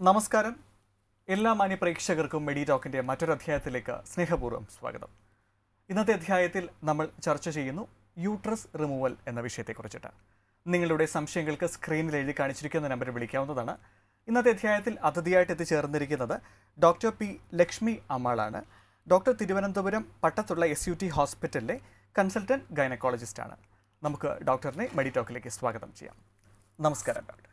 നമസ്കാരം എല്ലാ മാന്യ പ്രേക്ഷകർക്കും മെഡി ടോക്കിൻ്റെ മറ്റൊരു അധ്യായത്തിലേക്ക് സ്നേഹപൂർവ്വം സ്വാഗതം ഇന്നത്തെ അധ്യായത്തിൽ നമ്മൾ ചർച്ച ചെയ്യുന്നു യൂട്രസ് റിമൂവൽ എന്ന വിഷയത്തെക്കുറിച്ചിട്ട് നിങ്ങളുടെ സംശയങ്ങൾക്ക് സ്ക്രീനിൽ എഴുതി കാണിച്ചിരിക്കുന്ന നമ്പറിൽ വിളിക്കാവുന്നതാണ് ഇന്നത്തെ അധ്യായത്തിൽ അതിഥിയായിട്ട് എത്തിച്ചേർന്നിരിക്കുന്നത് ഡോക്ടർ പി ലക്ഷ്മി അമ്മാളാണ് ഡോക്ടർ തിരുവനന്തപുരം പട്ടത്തുള്ള എസ് യു ടി ഹോസ്പിറ്റലിലെ കൺസൾട്ടൻറ്റ് ഗൈനക്കോളജിസ്റ്റാണ് നമുക്ക് ഡോക്ടറിനെ മെഡി ടോക്കിലേക്ക് സ്വാഗതം ചെയ്യാം നമസ്കാരം ഡോക്ടർ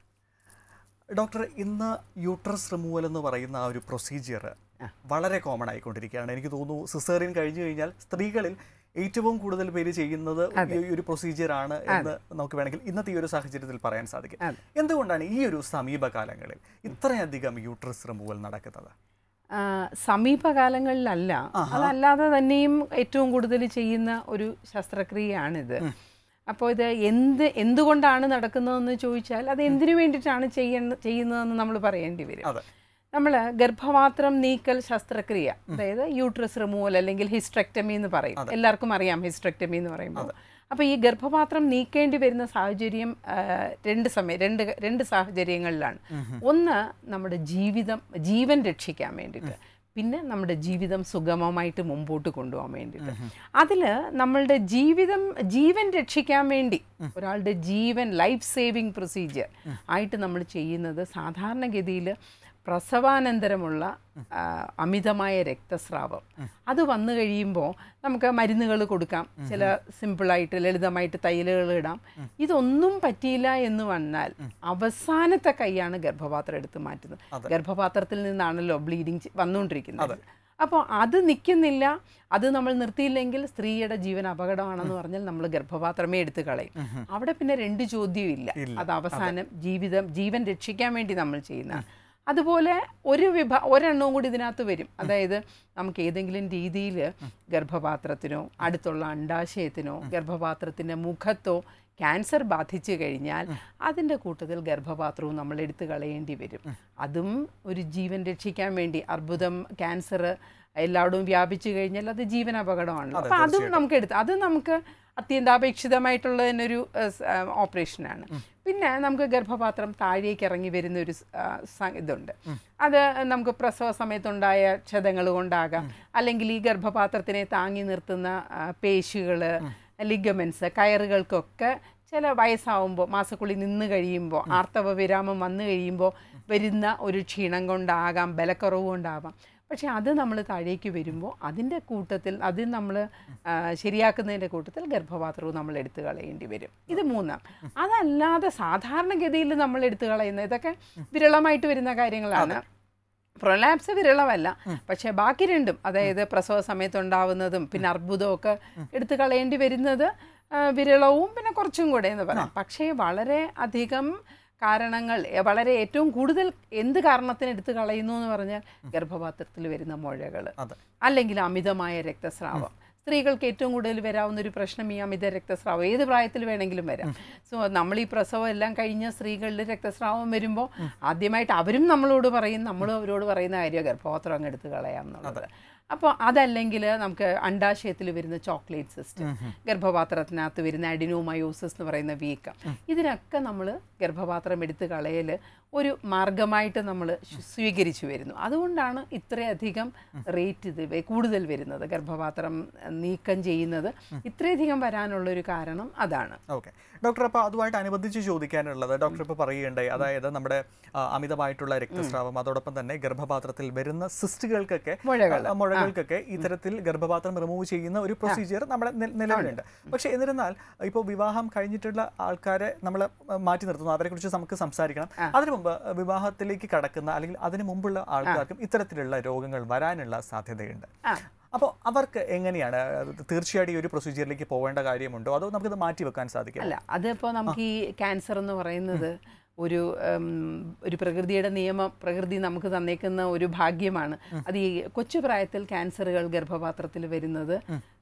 ഡോക്ടർ ഇന്ന് യൂട്രസ് റിമൂവൽ എന്ന് പറയുന്ന ആ ഒരു പ്രൊസീജിയർ വളരെ കോമൺ ആയിക്കൊണ്ടിരിക്കുകയാണ് എനിക്ക് തോന്നുന്നു സിസേറിയൻ കഴിഞ്ഞു കഴിഞ്ഞാൽ സ്ത്രീകളിൽ ഏറ്റവും കൂടുതൽ പേര് ചെയ്യുന്നത് ഈ ഒരു പ്രൊസീജിയർ ആണ് എന്ന് നമുക്ക് വേണമെങ്കിൽ ഇന്നത്തെ ഈ ഒരു സാഹചര്യത്തിൽ പറയാൻ സാധിക്കും എന്തുകൊണ്ടാണ് ഈ ഒരു സമീപകാലങ്ങളിൽ ഇത്രയധികം യൂട്രസ് റിമൂവൽ നടക്കുന്നത് ആ, സമീപകാലങ്ങളിലല്ല അതല്ലാതെ തന്നെയും ഏറ്റവും കൂടുതൽ ചെയ്യുന്ന ഒരു ശസ്ത്രക്രിയയാണിത് അപ്പോൾ ഇത് എന്ത് എന്തുകൊണ്ടാണ് നടക്കുന്നതെന്ന് ചോദിച്ചാൽ അത് എന്തിനു വേണ്ടിയിട്ടാണ് ചെയ്യുന്ന ചെയ്യുന്നതെന്ന് നമ്മൾ പറയേണ്ടി വരും അതെ നമ്മൾ ഗർഭപാത്രം നീക്കൽ ശസ്ത്രക്രിയ അതായത് യൂട്രസ് റിമൂവൽ അല്ലെങ്കിൽ ഹിസ്ട്രക്ടമി എന്ന് പറയും എല്ലാവർക്കും അറിയാം ഹിസ്ട്രക്ടമി എന്ന് പറയുമ്പോൾ അപ്പോൾ ഈ ഗർഭപാത്രം നീക്കേണ്ടി വരുന്ന സാഹചര്യം ആ, രണ്ട് സമയം രണ്ട് രണ്ട് സാഹചര്യങ്ങളിലാണ് ഒന്ന് നമ്മുടെ ജീവിതം ജീവൻ രക്ഷിക്കാൻ വേണ്ടിയിട്ട് പിന്നെ നമ്മുടെ ജീവിതം സുഗമമായിട്ട് മുമ്പോട്ട് കൊണ്ടുപോകാൻ വേണ്ടിയിട്ട് അതിൽ നമ്മളുടെ ജീവിതം ജീവൻ രക്ഷിക്കാൻ വേണ്ടി ഒരാളുടെ ജീവൻ ലൈഫ് സേവിങ് പ്രൊസീജിയർ ആയിട്ട് നമ്മൾ ചെയ്യുന്നത് സാധാരണഗതിയിൽ പ്രസവാനന്തരമുള്ള ആ, അമിതമായ രക്തസ്രാവം അത് വന്നു കഴിയുമ്പോൾ നമുക്ക് മരുന്നുകൾ കൊടുക്കാം ചില സിമ്പിളായിട്ട് ലളിതമായിട്ട് തൈലുകൾ ഇടാം ഇതൊന്നും പറ്റിയില്ല എന്ന് വന്നാൽ അവസാനത്തെ കൈയാണ് ഗർഭപാത്രം എടുത്ത് മാറ്റുന്നത് ഗർഭപാത്രത്തിൽ നിന്നാണല്ലോ ബ്ലീഡിങ് വന്നുകൊണ്ടിരിക്കുന്നത് അപ്പോൾ അത് നിൽക്കുന്നില്ല അത് നമ്മൾ നിർത്തിയില്ലെങ്കിൽ സ്ത്രീയുടെ ജീവൻ അപകടമാണെന്ന് പറഞ്ഞാൽ നമ്മൾ ഗർഭപാത്രമേ എടുത്ത് കളയും അവിടെ പിന്നെ രണ്ട് ചോദ്യവും ഇല്ല അത് അവസാനം ജീവിതം ജീവൻ രക്ഷിക്കാൻ വേണ്ടി നമ്മൾ ചെയ്യുന്ന അതുപോലെ ഒരു വിഭാ ഒരെണ്ണവും കൂടി ഇതിനകത്ത് വരും അതായത് നമുക്ക് ഏതെങ്കിലും രീതിയിൽ ഗർഭപാത്രത്തിനോ അടുത്തുള്ള അണ്ടാശയത്തിനോ ഗർഭപാത്രത്തിൻ്റെ മുഖത്തോ ക്യാൻസർ ബാധിച്ചു കഴിഞ്ഞാൽ അതിൻ്റെ കൂട്ടത്തിൽ ഗർഭപാത്രവും നമ്മൾ എടുത്തു കളയേണ്ടി വരും അതും ഒരു ജീവൻ രക്ഷിക്കാൻ വേണ്ടി അർബുദം ക്യാൻസർ എല്ലായിടവും വ്യാപിച്ചു കഴിഞ്ഞാൽ അത് ജീവൻ അപകടമാണല്ലോ അപ്പോൾ അതും നമുക്ക് എടുത്ത് അത് നമുക്ക് അത്യന്താപേക്ഷിതമായിട്ടുള്ള തന്നെ ഒരു ഓപ്പറേഷനാണ് പിന്നെ നമുക്ക് ഗർഭപാത്രം താഴേക്ക് ഇറങ്ങി വരുന്ന ഒരു സ്- ആ, സ- ഇതുണ്ട് അത് നമുക്ക് പ്രസവ സമയത്തുണ്ടായ ക്ഷതങ്ങൾ കൊണ്ടാകാം അല്ലെങ്കിൽ ഈ ഗർഭപാത്രത്തിനെ താങ്ങി നിർത്തുന്ന പേശികൾ ലിഗമെൻസ് കയറുകൾക്കൊക്കെ ചില വയസ്സാവുമ്പോൾ മാസക്കുള്ളി നിന്ന് കഴിയുമ്പോൾ ആർത്തവ വിരാമം വന്നു കഴിയുമ്പോൾ വരുന്ന ഒരു ക്ഷീണം കൊണ്ടാകാം ബലക്കുറവ് കൊണ്ടാവാം പക്ഷേ അത് നമ്മൾ താഴേക്ക് വരുമ്പോൾ അതിൻ്റെ കൂട്ടത്തിൽ അത് നമ്മൾ ശരിയാക്കുന്നതിൻ്റെ കൂട്ടത്തിൽ ഗർഭപാത്രവും നമ്മൾ എടുത്തു കളയേണ്ടി വരും ഇത് മൂന്നാം അതല്ലാതെ സാധാരണഗതിയിൽ നമ്മൾ എടുത്തു കളയുന്ന ഇതൊക്കെ വിരളമായിട്ട് വരുന്ന കാര്യങ്ങളാണ് പ്രൊലാപ്സ് വിരളമല്ല പക്ഷേ ബാക്കി രണ്ടും അതായത് പ്രസവ സമയത്തുണ്ടാവുന്നതും പിന്നെ അർബുദമൊക്കെ എടുത്തു കളയേണ്ടി വരുന്നത് ആ, വിരളവും പിന്നെ കുറച്ചും കൂടെ എന്ന് പറയാം പക്ഷേ വളരെ അധികം കാരണങ്ങൾ എ, വളരെ ഏറ്റവും കൂടുതൽ എന്ത് കാരണത്തിന് എടുത്തു കളയുന്നു എന്ന് പറഞ്ഞാൽ ഗർഭപാത്രത്തിൽ വരുന്ന മുഴകൾ അതെ അല്ലെങ്കിൽ അമിതമായ രക്തസ്രാവം സ്ത്രീകൾക്ക് ഏറ്റവും കൂടുതൽ വരാവുന്ന ഒരു പ്രശ്നം ഈ അമിത രക്തസ്രാവം ഏത് പ്രായത്തിൽ വേണമെങ്കിലും വരാം സോ നമ്മൾ ഈ പ്രസവം എല്ലാം കഴിഞ്ഞ സ്ത്രീകളിൽ രക്തസ്രാവം വരുമ്പോൾ ആദ്യമായിട്ട് അവരും നമ്മളോട് പറയും നമ്മളും അവരോട് പറയുന്ന കാര്യം ഗർഭപാത്രം അങ്ങ് എടുത്ത് കളയാം എന്നുള്ളത് അപ്പോൾ അതല്ലെങ്കിൽ നമുക്ക് അണ്ടാശയത്തിൽ വരുന്ന ചോക്ലേറ്റ് സിസ്റ്റം ഗർഭപാത്രത്തിനകത്ത് വരുന്ന അഡിനോമയോസിസ് എന്ന് പറയുന്ന വീക്കം ഇതിനൊക്കെ നമ്മൾ ഗർഭപാത്രം എടുത്ത് കളയൽ ഒരു മാർഗമായിട്ട് നമ്മൾ സ്വീകരിച്ചു വരുന്നു അതുകൊണ്ടാണ് ഇത്രയധികം റേറ്റ് ഇത് വെ- കൂടുതൽ വരുന്നത് ഗർഭപാത്രം നീക്കം ചെയ്യുന്നത് ഇത്രയധികം വരാനുള്ളൊരു കാരണം അതാണ് ഓക്കെ ഡോക്ടർ അപ്പോൾ അതുമായിട്ട് അനുബന്ധിച്ച് ചോദിക്കാനുള്ളത് ഡോക്ടർ ഇപ്പോൾ പറയുകയുണ്ടായി അതായത് നമ്മുടെ ആ, അമിതമായിട്ടുള്ള രക്തസ്രാവം അതോടൊപ്പം തന്നെ ഗർഭപാത്രത്തിൽ വരുന്ന സിസ്റ്റുകൾക്കൊക്കെ മുഴകൾ. ആ, മുഴകൾക്കൊക്കെ ഇത്തരത്തിൽ ഗർഭപാത്രം റിമൂവ് ചെയ്യുന്ന ഒരു പ്രൊസീജിയർ നമ്മുടെ നി- നിലവിലുണ്ട് പക്ഷേ എന്നിരുന്നാൽ ഇപ്പോൾ വിവാഹം കഴിഞ്ഞിട്ടുള്ള ആൾക്കാരെ നമ്മൾ മാറ്റി നിർത്തുന്നു അവരെ കുറിച്ച് നമുക്ക് സംസാരിക്കണം അതിനു മുമ്പ് വിവാഹത്തിലേക്ക് കടക്കുന്ന അല്ലെങ്കിൽ അതിനു മുമ്പുള്ള ആൾക്കാർക്കും ഇത്തരത്തിലുള്ള രോഗങ്ങൾ വരാനുള്ള സാധ്യതയുണ്ട് ആ. അപ്പോൾ അവർക്ക് എങ്ങനെയാണ് തീർച്ചയായിട്ടും ഈ ഒരു പ്രൊസീജിയറിലേക്ക് പോകേണ്ട കാര്യമുണ്ടോ അതോ നമുക്കിത് മാറ്റി വെക്കാൻ സാധിക്കും അല്ല അതിപ്പോൾ നമുക്ക് ഈ ക്യാൻസർ എന്ന് പറയുന്നത് ഒരു ഉം, ഒരു പ്രകൃതിയുടെ നിയമം പ്രകൃതി നമുക്ക് തന്നേക്കുന്ന ഒരു ഭാഗ്യമാണ് അത് ഈ കൊച്ചു പ്രായത്തിൽ ക്യാൻസറുകൾ ഗർഭപാത്രത്തിൽ വരുന്നത്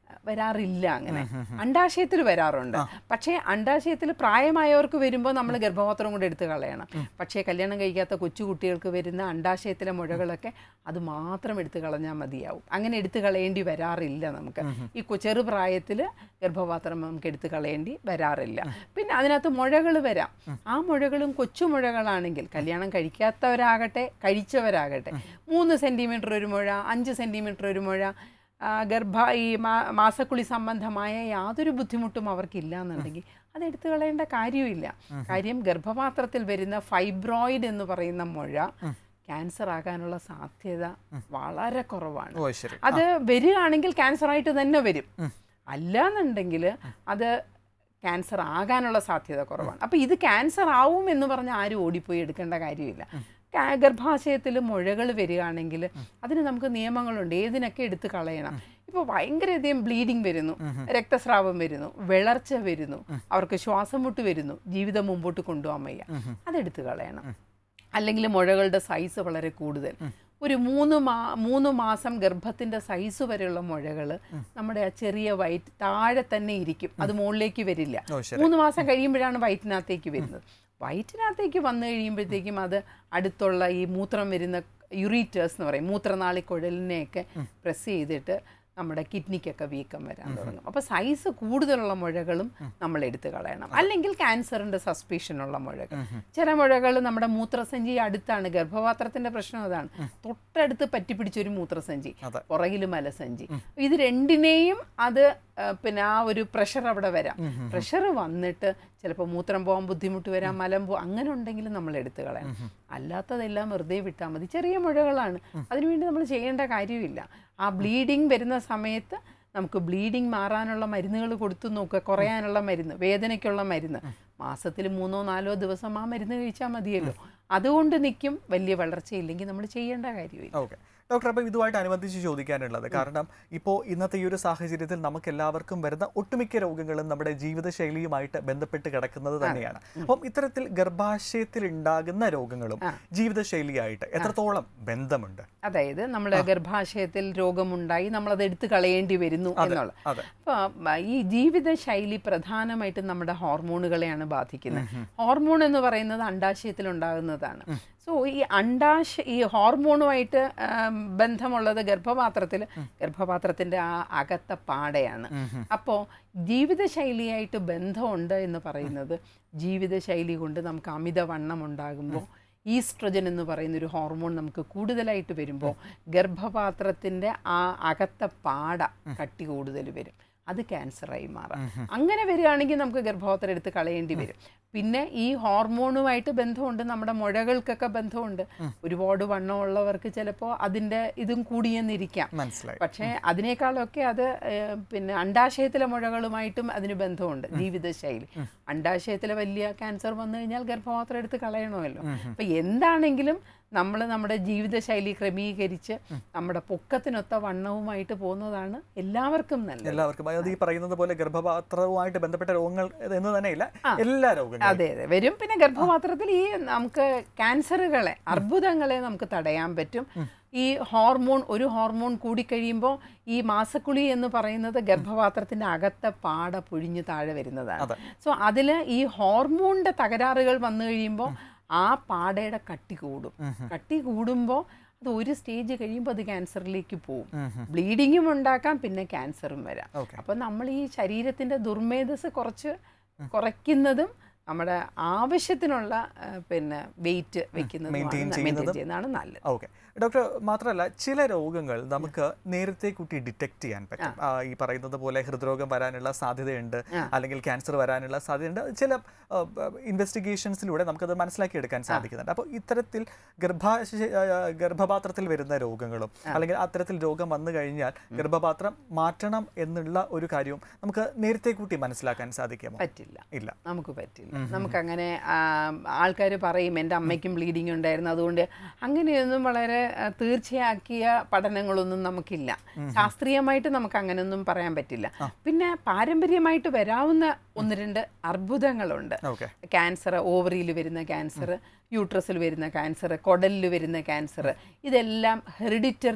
വരാറില്ല അങ്ങനെ അണ്ടാശയത്തിൽ വരാറുണ്ട് പക്ഷേ അണ്ടാശയത്തിൽ പ്രായമായവർക്ക് വരുമ്പോൾ നമ്മൾ ഗർഭപാത്രം കൊണ്ട് എടുത്ത് കളയണം പക്ഷേ കല്യാണം കഴിക്കാത്ത കൊച്ചു കുട്ടികൾക്ക് വരുന്ന അണ്ടാശയത്തിലെ മുഴകളൊക്കെ അത് മാത്രം എടുത്ത് കളഞ്ഞാൽ മതിയാവും അങ്ങനെ എടുത്ത് കളയേണ്ടി വരാറില്ല നമുക്ക് ഈ കൊ- ചെറുപ്രായത്തിൽ ഗർഭപാത്രം നമുക്ക് എടുത്ത് കളയേണ്ടി വരാറില്ല പിന്നെ അതിനകത്ത് മുഴകൾ വരാം ആ മുഴകളും കൊച്ചു മുഴകളാണെങ്കിൽ കല്യാണം കഴിക്കാത്തവരാകട്ടെ കഴിച്ചവരാകട്ടെ മൂന്ന് സെൻറ്റിമീറ്റർ ഒരു മുഴ അഞ്ച് സെൻറ്റിമീറ്റർ ഒരു മുഴ ആ, ഗർഭ ഈ മാ- മാസക്കുളി സംബന്ധമായ യാതൊരു ബുദ്ധിമുട്ടും അവർക്കില്ല എന്നുണ്ടെങ്കിൽ അത് എടുത്തു കളയേണ്ട കാര്യമില്ല കാര്യം ഗർഭപാത്രത്തിൽ വരുന്ന ഫൈബ്രോയിഡ് എന്ന് പറയുന്ന മുഴ ക്യാൻസർ ആകാനുള്ള സാധ്യത വളരെ കുറവാണ് ഓ ശരി അത് വരികയാണെങ്കിൽ ക്യാൻസർ ആയിട്ട് തന്നെ വരും അല്ലാന്നുണ്ടെങ്കിൽ അത് ക്യാൻസർ ആകാനുള്ള സാധ്യത കുറവാണ് അപ്പോൾ ഇത് ക്യാൻസർ ആവും എന്ന് പറഞ്ഞ് ആരും ഓടിപ്പോയി എടുക്കേണ്ട കാര്യമില്ല കാ- ഗർഭാശയത്തിൽ മുഴകൾ വരികയാണെങ്കിൽ അതിന് നമുക്ക് നിയമങ്ങളുണ്ട് ഏതിനൊക്കെ എടുത്ത് കളയണം ഇപ്പോൾ ഭയങ്കരധികം ബ്ലീഡിങ് വരുന്നു രക്തസ്രാവം വരുന്നു വിളർച്ച വരുന്നു അവർക്ക് ശ്വാസം മുട്ട് വരുന്നു ജീവിതം മുമ്പോട്ട് കൊണ്ടുപോകാൻ വയ്യ അതെടുത്ത് കളയണം അല്ലെങ്കിൽ മുഴകളുടെ സൈസ് വളരെ കൂടുതൽ ഒരു മൂന്ന് മാ മൂന്ന് മാസം ഗർഭത്തിന്റെ സൈസ് വരെയുള്ള മുഴകൾ നമ്മുടെ ആ ചെറിയ വയറ്റ് താഴെ തന്നെ ഇരിക്കും അത് മുകളിലേക്ക് വരില്ല ഓ ശരി മൂന്ന് മാസം കഴിയുമ്പോഴാണ് വയറ്റിനകത്തേക്ക് വരുന്നത് വയറ്റിനകത്തേക്ക് വന്നു കഴിയുമ്പോഴത്തേക്കും അത് അടുത്തുള്ള ഈ മൂത്രം വരുന്ന യുറീറ്റേഴ്സ് എന്ന് പറയും മൂത്രനാളി കുഴലിനെയൊക്കെ പ്രസ് ചെയ്തിട്ട് നമ്മുടെ കിഡ്നിക്കൊക്കെ വീക്കം വരാൻ തുടങ്ങും അപ്പോൾ സൈസ് കൂടുതലുള്ള മുഴകളും നമ്മൾ എടുത്തു കളയണം അല്ലെങ്കിൽ ക്യാൻസറിൻ്റെ സസ്പീഷനുള്ള മുഴകൾ ചില മുഴകൾ നമ്മുടെ മൂത്രസഞ്ചി അടുത്താണ് ഗർഭപാത്രത്തിന്റെ പ്രശ്നം അതാണ് തൊട്ടടുത്ത് പറ്റിപ്പിടിച്ചൊരു മൂത്രസഞ്ചി അതെ. പുറകിൽ മലസഞ്ചി ഇത് രണ്ടിനെയും അത് ആ, പിന്നെ ആ ഒരു പ്രഷർ അവിടെ വരാം പ്രഷർ വന്നിട്ട് ചിലപ്പോൾ മൂത്രം പോകാൻ ബുദ്ധിമുട്ട് വരാം മലം പോകാം അങ്ങനെ ഉണ്ടെങ്കിൽ നമ്മൾ എടുത്തു കളയണം അല്ലാത്തതെല്ലാം വെറുതെ വിട്ടാൽ മതി ചെറിയ മുഴകളാണ് അതിനുവേണ്ടി നമ്മൾ ചെയ്യേണ്ട കാര്യമില്ല ആ ബ്ലീഡിങ് വരുന്ന സമയത്ത് നമുക്ക് ബ്ലീഡിങ് മാറാനുള്ള മരുന്നുകൾ കൊടുത്തു നോക്കുക കുറയാനുള്ള മരുന്ന് വേദനയ്ക്കുള്ള മരുന്ന് മാസത്തിൽ മൂന്നോ നാലോ ദിവസം ആ മരുന്ന് കഴിച്ചാൽ മതിയല്ലോ അതുകൊണ്ട് നിൽക്കും വലിയ വളർച്ചയില്ലെങ്കിൽ നമ്മൾ ചെയ്യേണ്ട കാര്യമില്ല ഓക്കെ ഡോക്ടർ അപ്പം ഇതുമായിട്ട് അനുബന്ധിച്ച് ചോദിക്കാനുള്ളത് കാരണം ഇപ്പോൾ ഇന്നത്തെ ഈ ഒരു സാഹചര്യത്തിൽ നമുക്ക് എല്ലാവർക്കും വരുന്ന ഒട്ടുമിക്ക രോഗങ്ങളും നമ്മുടെ ജീവിതശൈലിയുമായിട്ട് ബന്ധപ്പെട്ട് കിടക്കുന്നത് തന്നെയാണ് അപ്പം ഇത്തരത്തിൽ ഗർഭാശയത്തിൽ ഉണ്ടാകുന്ന രോഗങ്ങളും ജീവിതശൈലിയായിട്ട് എത്രത്തോളം ബന്ധമുണ്ട് അതായത് നമ്മുടെ ഗർഭാശയത്തിൽ രോഗമുണ്ടായി നമ്മളത് എടുത്തു കളയേണ്ടി വരുന്നു എന്നുള്ള അതെ അപ്പോൾ ഈ ജീവിതശൈലി പ്രധാനമായിട്ടും നമ്മുടെ ഹോർമോണുകളെയാണ് ബാധിക്കുന്നത് ഹോർമോൺ എന്ന് പറയുന്നത് അണ്ടാശയത്തിൽ ഉണ്ടാകുന്നതാണ് സോ ഈ അണ്ടാശ ഈ ഹോർമോണുമായിട്ട് ആം, ബന്ധമുള്ളത് ഗർഭപാത്രത്തിൽ ഗർഭപാത്രത്തിൻ്റെ ആ അകത്ത പാടയാണ് അപ്പോൾ ജീവിതശൈലിയായിട്ട് ബന്ധമുണ്ട് എന്ന് പറയുന്നത് ജീവിതശൈലി കൊണ്ട് നമുക്ക് അമിതവണ്ണം ഉണ്ടാകുമ്പോൾ ഈസ്ട്രജൻ എന്ന് പറയുന്ന ഒരു ഹോർമോൺ നമുക്ക് കൂടുതലായിട്ട് വരുമ്പോൾ ഗർഭപാത്രത്തിൻ്റെ ആ അകത്ത പാട കട്ടി കൂടുതൽ വരും അത് ക്യാൻസറായി മാറാം അങ്ങനെ വരികയാണെങ്കിൽ നമുക്ക് ഗർഭപാത്രം എടുത്ത് കളയേണ്ടി വരും പിന്നെ ഈ ഹോർമോണുമായിട്ട് ബന്ധമുണ്ട് നമ്മുടെ മുഴകൾക്കൊക്കെ ബന്ധമുണ്ട് ഒരുപാട് വണ്ണമുള്ളവർക്ക് ചിലപ്പോൾ അതിൻ്റെ ഇതും കൂടിയെന്നിരിക്കാം മനസ്സിലായി പക്ഷേ അതിനേക്കാളൊക്കെ അത് ഏഹ്, പിന്നെ അണ്ടാശയത്തിലെ മുഴകളുമായിട്ടും അതിന് ബന്ധമുണ്ട് ജീവിതശൈലി അണ്ടാശയത്തിലെ വലിയ ക്യാൻസർ വന്നു കഴിഞ്ഞാൽ ഗർഭപാത്രം എടുത്ത് കളയണമല്ലോ അപ്പൊ എന്താണെങ്കിലും നമ്മൾ നമ്മുടെ ജീവിതശൈലി ക്രമീകരിച്ച് നമ്മുടെ പൊക്കത്തിനൊത്ത വണ്ണവുമായിട്ട് പോകുന്നതാണ് എല്ലാവർക്കും നല്ലത് എല്ലാവർക്കും അതായത് ഈ പറയുന്നത് പോലെ ഗർഭപാത്രവുമായിട്ട് ബന്ധപ്പെട്ട രോഗങ്ങൾ എന്ന് തന്നെയില്ല എല്ലാ രോഗങ്ങളും അതെ അതെ വരും പിന്നെ ഗർഭപാത്രത്തിൽ ഈ നമുക്ക് ക്യാൻസറുകളെ അർബുദങ്ങളെ നമുക്ക് തടയാൻ പറ്റും ഈ ഹോർമോൺ ഒരു ഹോർമോൺ കൂടിക്കഴിയുമ്പോൾ ഈ മാസക്കുളി എന്ന് പറയുന്നത് ഗർഭപാത്രത്തിന്റെ അകത്തെ പാട പൊഴിഞ്ഞ് താഴെ വരുന്നതാണ് അതെ. സോ അതിൽ ഈ ഹോർമോണിന്റെ തകരാറുകൾ വന്നു കഴിയുമ്പോൾ ആ പാടയുടെ കട്ടി കൂടും കട്ടി കൂടുമ്പോൾ അത് ഒരു സ്റ്റേജ് കഴിയുമ്പോൾ അത് ക്യാൻസറിലേക്ക് പോകും ബ്ലീഡിങ്ങും ഉണ്ടാക്കാം പിന്നെ ക്യാൻസറും വരാം ഓക്കെ അപ്പം നമ്മൾ ഈ ശരീരത്തിൻ്റെ ദുർമേധസ് കുറച്ച് കുറയ്ക്കുന്നതും നമ്മുടെ ആവശ്യത്തിനുള്ള ആ, പിന്നെ വെയിറ്റ് വെക്കുന്നതും Maintain മെയിൻറ്റെയിൻ ചെയ്യുന്നതും. ചെയ്യുന്നതാണ് നല്ലത് ഓക്കെ ഡോക്ടർ മാത്രമല്ല ചില രോഗങ്ങൾ നമുക്ക് നേരത്തെ കൂട്ടി ഡിറ്റക്ട് ചെയ്യാൻ പറ്റും ആ, ഈ പറയുന്നത് പോലെ ഹൃദ്രോഗം വരാനുള്ള സാധ്യതയുണ്ട് അല്ലെങ്കിൽ ക്യാൻസർ വരാനുള്ള സാധ്യതയുണ്ട് ചില ഇൻവെസ്റ്റിഗേഷൻസിലൂടെ നമുക്കത് മനസ്സിലാക്കിയെടുക്കാൻ സാധിക്കുന്നുണ്ട് അപ്പോൾ ഇത്തരത്തിൽ ഗർഭാശയ ആ, ഗർഭപാത്രത്തിൽ വരുന്ന രോഗങ്ങളും അല്ലെങ്കിൽ അത്തരത്തിൽ രോഗം വന്നു കഴിഞ്ഞാൽ ഗർഭപാത്രം മാറ്റണം എന്നുള്ള ഒരു കാര്യവും നമുക്ക് നേരത്തെ കൂട്ടി മനസ്സിലാക്കാൻ സാധിക്കുമോ പറ്റില്ല ഇല്ല നമുക്ക് പറ്റില്ല നമുക്കങ്ങനെ ആൾക്കാർ പറയും എൻ്റെ അമ്മയ്ക്കും ബ്ലീഡിങ് ഉണ്ടായിരുന്നു അതുകൊണ്ട് അങ്ങനെയൊന്നും വളരെ ആ, തീർച്ചയാക്കിയ പഠനങ്ങളൊന്നും നമുക്കില്ല ശാസ്ത്രീയമായിട്ട് നമുക്ക് അങ്ങനെയൊന്നും പറയാൻ പറ്റില്ല പിന്നെ പാരമ്പര്യമായിട്ട് വരാവുന്ന ഒന്ന് രണ്ട് അർബുദങ്ങളുണ്ട് ഓക്കെ ക്യാൻസർ ഓവറിയിൽ വരുന്ന ക്യാൻസർ യൂട്രസിൽ വരുന്ന ക്യാൻസർ കുടലിൽ വരുന്ന ക്യാൻസർ ഇതെല്ലാം ഹെറിഡിറ്ററി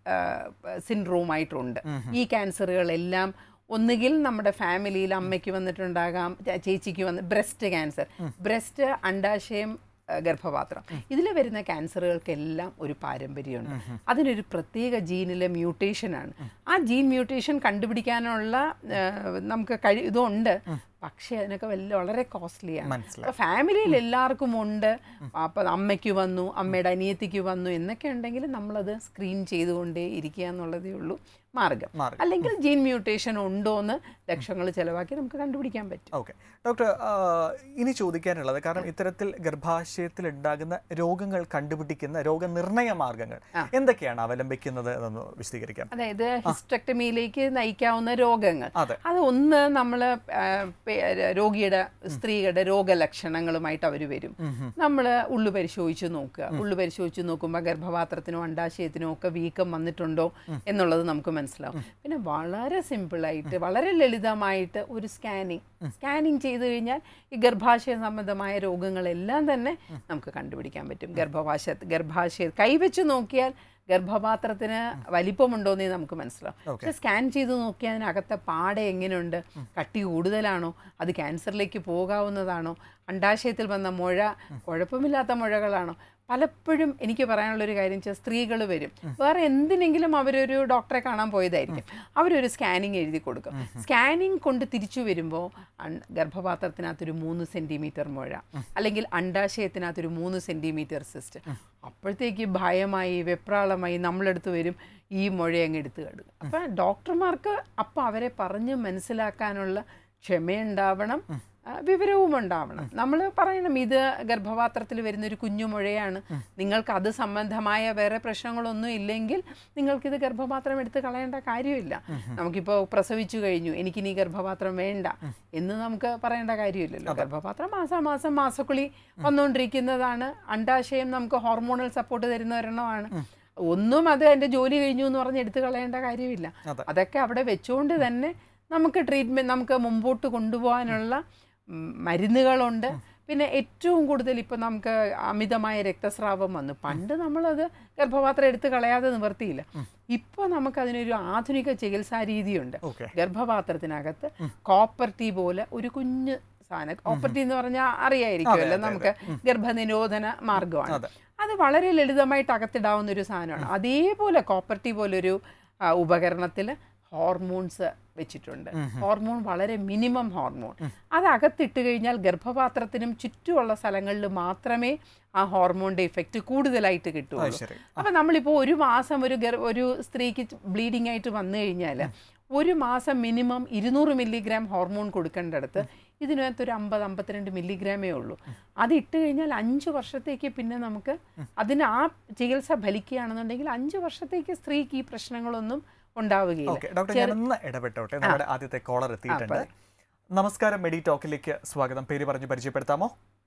സിൻഡ്രോമായിട്ടുണ്ട് ഈ ക്യാൻസറുകളെല്ലാം ഒന്നുകിൽ നമ്മുടെ ഫാമിലിയിൽ അമ്മയ്ക്ക് വന്നിട്ടുണ്ടാകാം ചേ- ചേച്ചിക്ക് വന്ന് ബ്രസ്റ്റ് ക്യാൻസർ ബ്രസ്റ്റ് അണ്ടാശയം ആ, ഗർഭപാത്രം ഇതിൽ വരുന്ന ക്യാൻസറുകൾക്കെല്ലാം ഒരു പാരമ്പര്യമുണ്ട് അതിനൊരു പ്രത്യേക ജീനിലെ മ്യൂട്ടേഷനാണ് ആ ജീൻ മ്യൂട്ടേഷൻ കണ്ടുപിടിക്കാനുള്ള ആ, നമുക്ക് കഴി ഇതുണ്ട് പക്ഷേ അതിനൊക്കെ വലിയ വളരെ കോസ്റ്റ്ലിയാണ് മനസ്സിലായി അപ്പോൾ ഫാമിലിയിൽ എല്ലാവർക്കും ഉണ്ട് അപ്പം അമ്മയ്ക്ക് വന്നു അമ്മയുടെ അനിയത്തിക്ക് വന്നു എന്നൊക്കെ ഉണ്ടെങ്കിൽ നമ്മളത് സ്ക്രീൻ ചെയ്തുകൊണ്ടേ ഇരിക്കുക എന്നുള്ളതേ ഉള്ളൂ മാർഗം മാർഗം. അല്ലെങ്കിൽ ജീൻ മ്യൂട്ടേഷൻ ഉണ്ടോ എന്ന് ലക്ഷങ്ങൾ ചിലവാക്കി നമുക്ക് കണ്ടുപിടിക്കാൻ പറ്റും ഓക്കെ ഡോക്ടർ ആ, ഇനി ചോദിക്കാനുള്ളത് കാരണം ഇത്തരത്തിൽ ഗർഭാശയത്തിൽ ഉണ്ടാകുന്ന രോഗങ്ങൾ കണ്ടുപിടിക്കുന്ന രോഗനിർണയ മാർഗങ്ങൾ എന്തൊക്കെയാണ് അവലംബിക്കുന്നത് എന്നൊന്ന് വിശദീകരിക്കാം അതായത് ഹിസ്റ്റക്ടമിയിലേക്ക് നയിക്കാവുന്ന രോഗങ്ങൾ അതെ അത് ഒന്ന് നമ്മൾ രോഗിയുടെ സ്ത്രീകളുടെ രോഗലക്ഷണങ്ങളുമായിട്ട് അവർ വരും നമ്മൾ ഉള്ളു പരിശോധിച്ച് നോക്കുക ഉള്ളു പരിശോധിച്ച് നോക്കുമ്പോൾ ഗർഭപാത്രത്തിനോ അണ്ടാശയത്തിനോ ഒക്കെ വീക്കം വന്നിട്ടുണ്ടോ എന്നുള്ളത് നമുക്ക് മനസ്സിലാവും പിന്നെ വളരെ സിമ്പിളായിട്ട് വളരെ ലളിതമായിട്ട് ഒരു സ്കാനിങ് സ്കാനിങ് ചെയ്തു കഴിഞ്ഞാൽ ഈ ഗർഭാശയ സംബന്ധമായ രോഗങ്ങളെല്ലാം തന്നെ നമുക്ക് കണ്ടുപിടിക്കാൻ പറ്റും ഗർഭപാശ ഗർഭാശയ കൈവച്ച് നോക്കിയാൽ ഗർഭപാത്രത്തിന് വലിപ്പമുണ്ടോന്നേ നമുക്ക് മനസ്സിലാവും പക്ഷെ സ്കാൻ ചെയ്ത് നോക്കിയാൽ അതിനകത്തെ പാട എങ്ങനെയുണ്ട് കട്ടി കൂടുതലാണോ അത് ക്യാൻസറിലേക്ക് പോകാവുന്നതാണോ അണ്ടാശയത്തിൽ വന്ന മുഴ കുഴപ്പമില്ലാത്ത മുഴകളാണോ പലപ്പോഴും എനിക്ക് പറയാനുള്ളൊരു കാര്യം വെച്ചാൽ സ്ത്രീകൾ വരും വേറെ എന്തിനെങ്കിലും അവരൊരു ഡോക്ടറെ കാണാൻ പോയതായിരിക്കും അവരൊരു സ്കാനിങ് എഴുതി കൊടുക്കും സ്കാനിങ് കൊണ്ട് തിരിച്ചു വരുമ്പോൾ അൺ- ഗർഭപാത്രത്തിനകത്തൊരു മൂന്ന് സെൻറ്റിമീറ്റർ മുഴ അല്ലെങ്കിൽ അണ്ടാശയത്തിനകത്തൊരു മൂന്ന് സെൻറ്റിമീറ്റർ സിസ്റ്റ് അപ്പോഴത്തേക്ക് ഭയമായി വെപ്രാളമായി നമ്മളെടുത്ത് വരും ഈ മുഴ അങ്ങ് എടുത്ത് കടുക അപ്പം ഡോക്ടർമാർക്ക് അപ്പം അവരെ പറഞ്ഞ് മനസ്സിലാക്കാനുള്ള ക്ഷമയുണ്ടാവണം ആ, വിവരവും ഉണ്ടാവണം നമ്മൾ പറയണം ഇത് ഗർഭപാത്രത്തിൽ വരുന്നൊരു കുഞ്ഞു മുഴയാണ് നിങ്ങൾക്ക് അത് സംബന്ധമായ വേറെ പ്രശ്നങ്ങളൊന്നും ഇല്ലെങ്കിൽ നിങ്ങൾക്കിത് ഗർഭപാത്രം എടുത്ത് കളയേണ്ട കാര്യമില്ല നമുക്കിപ്പോൾ പ്രസവിച്ചു കഴിഞ്ഞു എനിക്കിനി ഗർഭപാത്രം വേണ്ട എന്ന് നമുക്ക് പറയേണ്ട കാര്യമില്ലല്ലോ ഗർഭപാത്രം മാസാമാസം മാസക്കുളി വന്നുകൊണ്ടിരിക്കുന്നതാണ് അണ്ടാശയം നമുക്ക് ഹോർമോണൽ സപ്പോർട്ട് തരുന്ന ഒരെണ്ണമാണ് ഒന്നും അത് എൻ്റെ ജോലി കഴിഞ്ഞു എന്ന് പറഞ്ഞ് എടുത്തു കളയേണ്ട കാര്യമില്ല അതെ. അതൊക്കെ അവിടെ വെച്ചുകൊണ്ട് തന്നെ നമുക്ക് ട്രീറ്റ്മെൻറ്റ് നമുക്ക് മുമ്പോട്ട് കൊണ്ടുപോകാനുള്ള ഉം, മരുന്നുകളുണ്ട് പിന്നെ ഏറ്റവും കൂടുതൽ ഇപ്പം നമുക്ക് അമിതമായ രക്തസ്രാവം വന്നു പണ്ട് നമ്മളത് ഗർഭപാത്രം എടുത്ത് കളയാതെ നിവർത്തിയില്ല ഇപ്പോൾ നമുക്കതിനൊരു ആധുനിക ചികിത്സാ രീതിയുണ്ട് ഓക്കെ ഗർഭപാത്രത്തിനകത്ത് കോപ്പർ ടീ പോലെ ഒരു കുഞ്ഞ് സാധനം കോപ്പർ ടീ എന്ന് പറഞ്ഞാൽ അറിയായിരിക്കുമല്ലോ അതെ, നമുക്ക് ഗർഭനിരോധന മാർഗമാണ് അതെ. അത് വളരെ ലളിതമായിട്ട് അകത്തിടാവുന്ന ഒരു സാധനമാണ് അതേപോലെ കോപ്പർ ടീ പോലൊരു ഉപകരണത്തിൽ ഹോർമോൺസ് വെച്ചിട്ടുണ്ട് ഹോർമോൺ വളരെ മിനിമം ഹോർമോൺ അത് അകത്തിട്ട് കഴിഞ്ഞാൽ ഗർഭപാത്രത്തിനും ചുറ്റുമുള്ള സ്ഥലങ്ങളിൽ മാത്രമേ ആ ഹോർമോണിന്റെ ഇഫക്റ്റ് കൂടുതലായിട്ട് അത് കിട്ടുള്ളൂ ശരി അപ്പം നമ്മളിപ്പോൾ ഒരു മാസം ഒരു ഗർ ഒരു സ്ത്രീക്ക് ബ്ലീഡിംഗ് ആയിട്ട് വന്നു കഴിഞ്ഞാൽ ഒരു മാസം മിനിമം ഇരുന്നൂറ് മില്ലിഗ്രാം ഹോർമോൺ കൊടുക്കേണ്ടടുത്ത് ഇതിനകത്ത് ഒരു അമ്പത് അമ്പത്തിരണ്ട് മില്ലിഗ്രാമേ ഉള്ളൂ അത് ഇട്ട് കഴിഞ്ഞാൽ അഞ്ച് വർഷത്തേക്ക് പിന്നെ നമുക്ക് അതിന് ആ ചികിത്സ ഫലിക്കുകയാണെന്നുണ്ടെങ്കിൽ അഞ്ച് വർഷത്തേക്ക് സ്ത്രീക്ക് ഈ പ്രശ്നങ്ങളൊന്നും ഉണ്ടാവുകയില്ല ഓക്കെ ഡോക്ടർ ഞാനൊന്ന് ഇടപെട്ടോട്ടെ നമ്മുടെ ആദ്യത്തെ കോളർ എത്തിയിട്ടുണ്ട് നമസ്കാരം മെഡി ടോക്കിലേക്ക് സ്വാഗതം പേര് പറഞ്ഞ് പരിചയപ്പെടുത്താമോ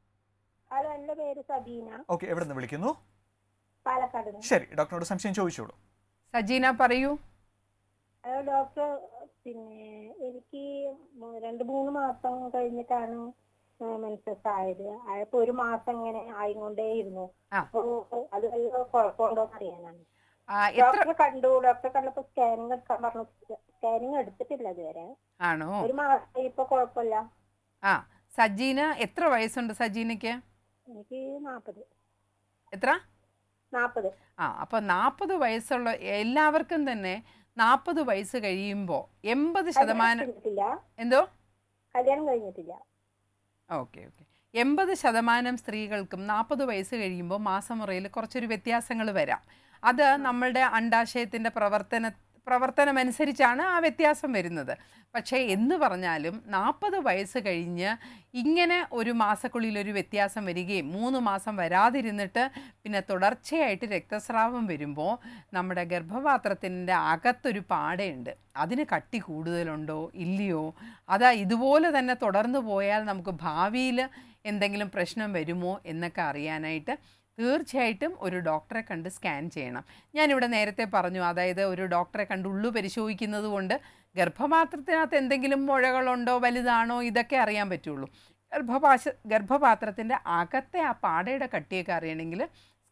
ഹലോ എൻ്റെ പേര് സബീന ഓക്കെ എവിടെ നിന്ന് വിളിക്കുന്നു പാലക്കാട് നിന്ന് ശരി ഡോക്ടറോട് സംശയം ചോദിച്ചോളൂ സജീന പറയൂ ഹലോ ഡോക്ടർ പിന്നെ എനിക്ക് മ- രണ്ട് മൂന്ന് മാസം കഴിഞ്ഞിട്ടാണ് മെൻസസ് ആയത് ആയപ്പോ ഒരു മാസം ഇങ്ങനെ ആയിക്കൊണ്ടേയിരുന്നു ആ. അപ്പൊ അത് വല്ല കുഴപ്പമുണ്ടോന്ന് അറിയാനാണ് ആ, എത്ര ഡോക്ടറെ കണ്ടു ഡോക്ടറെ കണ്ടപ്പോ സ്കാനിങ് എടുക്കാൻ പറഞ്ഞു സ്കാനിങ് എടുത്തിട്ടില്ല ഇതുവരെ ആണോ ഒരു മാസം ഇപ്പൊ കുഴപ്പമില്ല ആ സജീന എത്ര വയസ്സുണ്ട് സജീനയ്ക്ക് എനിക്ക് നാപ്പത് എത്ര നാപ്പത് ആ അപ്പോൾ നാൽപ്പത് വയസ്സുള്ള എല്ലാവർക്കും തന്നെ നാൽപ്പത് വയസ്സ് കഴിയുമ്പോൾ എൺപത് ശതമാനം കഴിഞ്ഞിട്ടില്ല എന്തോ കല്യാണം കഴിഞ്ഞിട്ടില്ല ഓക്കെ ഓക്കെ എൺപത് ശതമാനം സ്ത്രീകൾക്കും നാൽപ്പത് വയസ്സ് കഴിയുമ്പോൾ മാസമുറയിൽ കുറച്ചൊരു വ്യത്യാസങ്ങൾ വരാം അത് നമ്മളുടെ അണ്ടാശയത്തിൻ്റെ പ്രവർത്തന പ്രവർത്തനം അനുസരിച്ചാണ് ആ വ്യത്യാസം വരുന്നത് പക്ഷേ എന്ന് പറഞ്ഞാലും നാൽപ്പത് വയസ്സ് കഴിഞ്ഞ് ഇങ്ങനെ ഒരു മാസക്കുള്ളിൽ ഒരു വ്യത്യാസം വരികയും മൂന്ന് മാസം വരാതിരുന്നിട്ട് പിന്നെ തുടർച്ചയായിട്ട് രക്തസ്രാവം വരുമ്പോൾ നമ്മുടെ ഗർഭപാത്രത്തിൻ്റെ അകത്തൊരു പാടയുണ്ട് അതിന് കട്ടി കൂടുതലുണ്ടോ ഇല്ലയോ അതാ ഇതുപോലെ തന്നെ തുടർന്ന് പോയാൽ നമുക്ക് ഭാവിയിൽ എന്തെങ്കിലും പ്രശ്നം വരുമോ എന്നൊക്കെ അറിയാനായിട്ട് തീർച്ചയായിട്ടും ഒരു ഡോക്ടറെ കണ്ട് സ്കാൻ ചെയ്യണം ഞാനിവിടെ നേരത്തെ പറഞ്ഞു അതായത് ഒരു ഡോക്ടറെ കണ്ട് ഉള്ളു പരിശോധിക്കുന്നത് കൊണ്ട് ഗർഭപാത്രത്തിനകത്ത് എന്തെങ്കിലും മുഴകളുണ്ടോ വലുതാണോ ഇതൊക്കെ അറിയാൻ പറ്റുള്ളൂ ഗർഭപാശ ഗർഭപാത്രത്തിൻ്റെ അകത്തെ ആ പാടയുടെ കട്ടിയൊക്കെ അറിയണമെങ്കിൽ